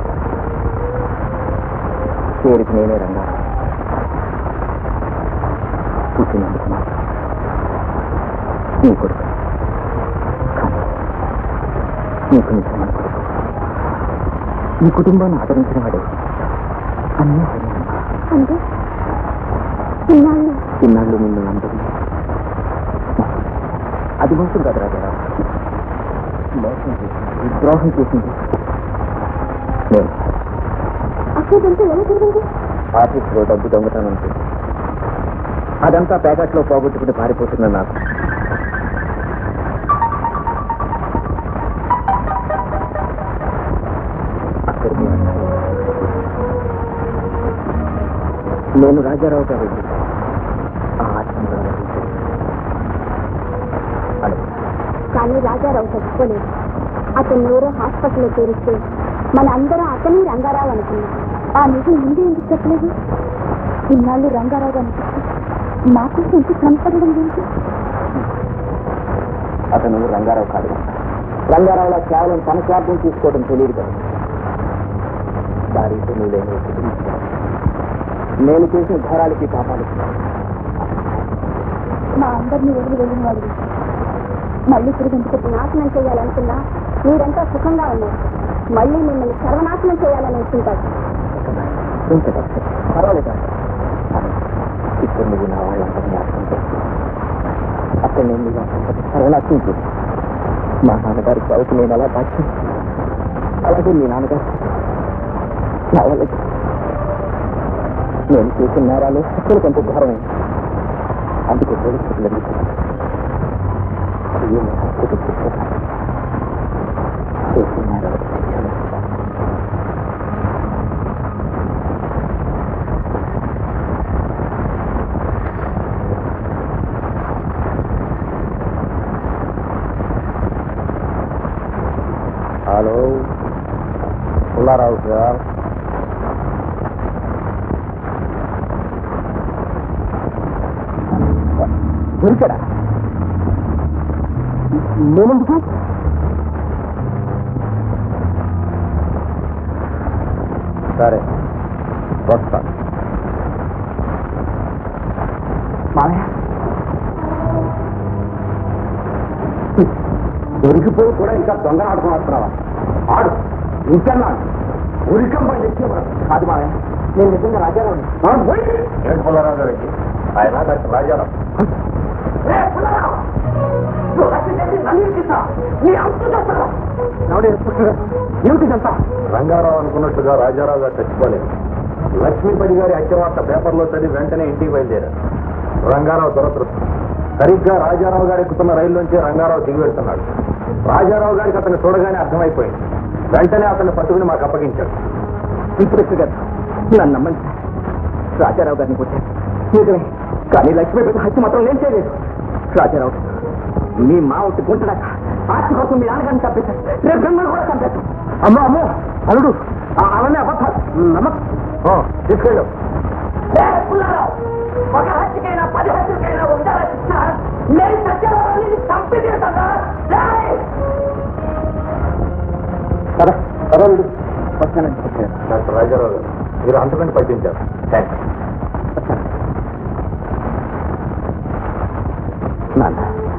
పేరుకి నేనే రంగా పుట్టినందుకు మాత్రం నీ కొడుకు కానీ నీకు నిజమైన కొడుకు నీ కుటుంబాన్ని ఆదరించిన వాడే అన్నీ అయినాయమ్మా. అంటే ఇన్నాళ్ళు ఇన్నాళ్ళు నిన్ను అందరూ అది మోసం కాదు రాజారావు మోసం చేసింది ద్రోహం చేసింది నేను అక్కడంతా ఎలా జరిగింది ఆఫీస్లో డబ్బు దొంగతనం చేసి అదంతా ప్యాకెట్లో పోగొట్టుకుని పారిపోతున్నా నాకు అక్కడికి వచ్చాను. నేను రాజారావు గారు ఆ ఆశ్రమంలో నివసించాను. అలా కానీ రాజారావు చచ్చిపోలేదు అతను ఎవరో హాస్పిటల్లో చేరిస్తే మన అందరం అతని రంగారావు అనుకున్నాం ఆ నిజం ముందే ఎందుకు చెప్పలేదు ఇన్నాళ్ళు రంగారావు అనిపిస్తే నాకు ఎందుకు కనపడడం ఏంటి అతను రంగారావు కాదు రంగారావులా కేవలం తన స్వార్థం తీసుకోవడం తెలియదు కదా దారితో నువ్వు లేని కుటుంబం. నేను చేసిన ఘోరాలకి పాపాలకి మా అందరినీ వదిలి వెళ్ళిన వాడు మళ్ళీ తిరిగి ఇంటికి నాశనం చేయాలనుకున్నా మీరంతా సుఖంగా ఉన్నారు మళ్ళీ మిమ్మల్ని సర్వనాశనం చేయాలని అనుకుంటారు ఇంత డాక్టర్ పర్వాలేదు డాక్టర్ కానీ ఇప్పుడు నువ్వు నా వాళ్ళందరినీ అర్థం చేస్తున్నావు అక్కడ నేను నీ సంపత్తి సర్వనాశనం చేసి మా నాన్నగారి చదువుకు నేను అలా దాచి అలాగే మీ నాన్నగారు నా వాళ్ళకి నేను చేసిన నేరాలు హక్కులు కొంత ఘోరమైంది అందుకే పోలీసులు ఏమో హక్కులు తీసుకున్నాను చేసిన నేరాలకు శిక్ష వేస్తాను. హలో పుల్లారావు సార్ దొరికాడా నేనెందుకు సరే వస్తా మామయ్య దొరికిపోయి కూడా ఇంకా దొంగ ఆడుకుని వస్తున్నావా ఆడు ఇంకన్నా ఉరికం పని తెచ్చేవాడు కాదు మావయ్య నేను నిజంగా రాజారావు ఏంటి పుల్లారావు గారికి ఆయన డాక్టర్ రాజారావు ఏమిటిదంతా రంగారావు అనుకున్నట్టుగా రాజారావు గారు చచ్చిపోలేదు లక్ష్మీపతి గారి హత్యవార్త పేపర్లో చదివి వెంటనే ఇంటికి బయలుదేరారు రంగారావు దురదృష్టం సరిగ్గా రాజారావు గారు ఎక్కుతున్న రైల్లోంచి రంగారావు దిగి వెళ్తున్నాడు రాజారావు గారికి అతన్ని చూడగానే అర్థమైపోయింది వెంటనే అతన్ని పట్టుకుని మాకు అప్పగించాడు ఇప్పుడు కదా నన్ను నమ్మండి రాజారావు గారిని కొట్టాను నిజమే కానీ లక్ష్మీపతి హత్య మాత్రం నేను చేయలేదు రాజారావు మీ మా ఒకటి గుంటడాక ఆస్తి కోసం మీ నాన్నగారిని చంపేశారు రేపు మిమ్మల్ని కూడా చంపేస్తాం అమ్మో అమ్మో అల్లుడు ఆ- అవన్నీ అబద్ధాలు నమ్మకం తీసుకెళ్ళు ఒక హత్యకైనా పది హత్యకైనా ఉండాలి నేను సత్యవాళ్ళని చంపి తీరుతాను కదా పర్వాలేదు వస్తానండి డాక్టర్ రాజారావు గారు మీరు అంతకంటే పట్టించారు నాన్న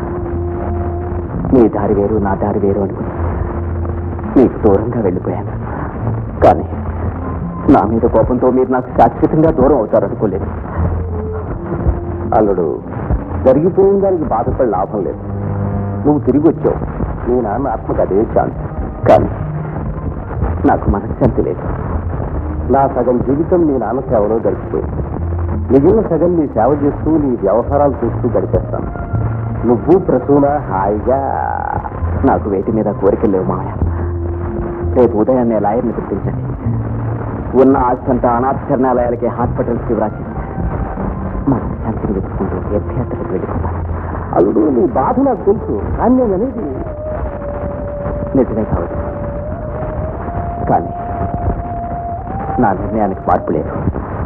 నీ దారి వేరు నా దారి వేరు అనుకుని నీకు దూరంగా వెళ్ళిపోయాను కానీ నా మీద కోపంతో మీరు నాకు శాశ్వతంగా దూరం అవుతారనుకోలేదు అల్లుడు జరిగిపోయిన దానికి బాధపడి లాభం లేదు నువ్వు తిరిగి వచ్చావు నీ నాన్న ఆత్మకు అదే శాంతి కానీ నాకు మనశ్శాంతి లేదు నా సగం జీవితం నీ నాన్న సేవలో గడిచిపోయింది మిగిలిన సగం నీ సేవ చేస్తూ నీ వ్యవహారాలు చూస్తూ గడిపేస్తాను నువ్వు ప్రసూన హాయిగా నాకు వేటి మీద కోరికలు లేవు మామయ్య రేపు ఉదయాన్నే లాయర్ని గుర్తించండి ఉన్న ఆస్తంతా అనాథ శరణాలయాలకి హాస్పిటల్స్కి వ్రాసి మన శాంతిని వెతుకుంటూ తీర్థయాత్రకు వెళ్ళిపోతాను అల్లుడు నీ బాధ నాకు తెలుసు కానీ నేను అనేది నిజమే కావచ్చు కానీ నా నిర్ణయానికి మార్పు లేదు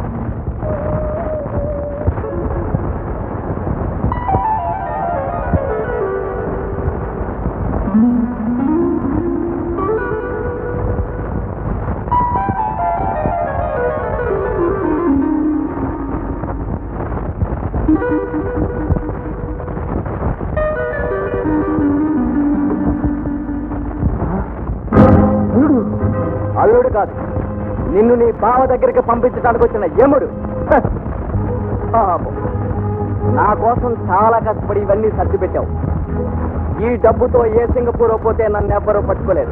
అల్లుడు కాదు నిన్ను నీ బావ దగ్గరికి పంపించడానికి వచ్చిన యముడు హ! పాపం. నా కోసం చాలా కష్టపడి ఇవన్నీ సర్ది పెట్టావు ఈ డబ్బుతో ఏ సింగపూర్ పోతే నన్ను ఎవ్వరూ పట్టుకోలేదు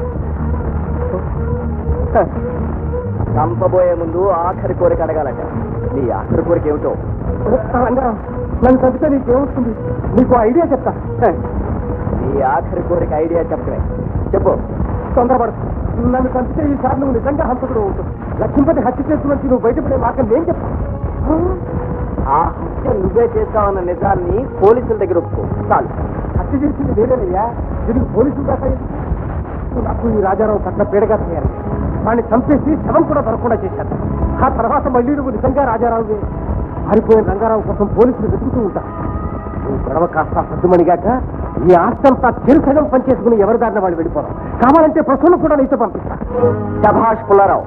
హ! చంపబోయే ముందు ఆఖరి కోరిక అడగాలట నీ ఆఖరి కోరిక ఏమిటో రంగారావు నన్ను చదివితే నీకేమొస్తుంది నీకు ఐడియా చెప్తా హ! నీ ఆఖరి కోరిక ఐడియా చెప్పవే చెప్పు తొందరపడు నన్ను చంపితే ఈసారి నువ్వు నిజంగా హంతకుడు అవుతుంది లక్ష్మీపతి హత్య చేసిన నుంచి నువ్వు బయటపడే మాట నేను చెప్తా ఆ హత్య నువ్వే చేస్తావన్న నిజాన్ని పోలీసుల దగ్గర ఒప్పుకో చాలు హత్య చేసింది నేనేనయ్యా దీనికి పోలీసులు దాకా ఎందుకు? నువ్వు నాకు ఈ రాజారావు పట్ల పీడగా తయారు వాడిని చంపేసి శవం కూడా దొరకకుండా చేశాను ఆ తర్వాత మళ్ళీ నువ్వు నిజంగా రాజారావువే పారిపోయిన రంగారావు కోసం పోలీసులు వెతుకుతూ ఉంటారు నువ్వు గొడవ కాస్త సద్దుమణిగాక ఈ ఆస్తంతా చిరుసగం పనిచేసుకుని ఎవరి దారిన వాళ్ళు వెళ్ళిపోవడం కావాలంటే ప్రశ్నలు కూడా నీతో పంపిస్తా శభాష్ పుల్లారావు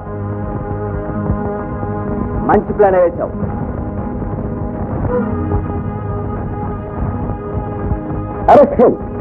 మంచి ప్లాన్ వేశావు అరెస్ట్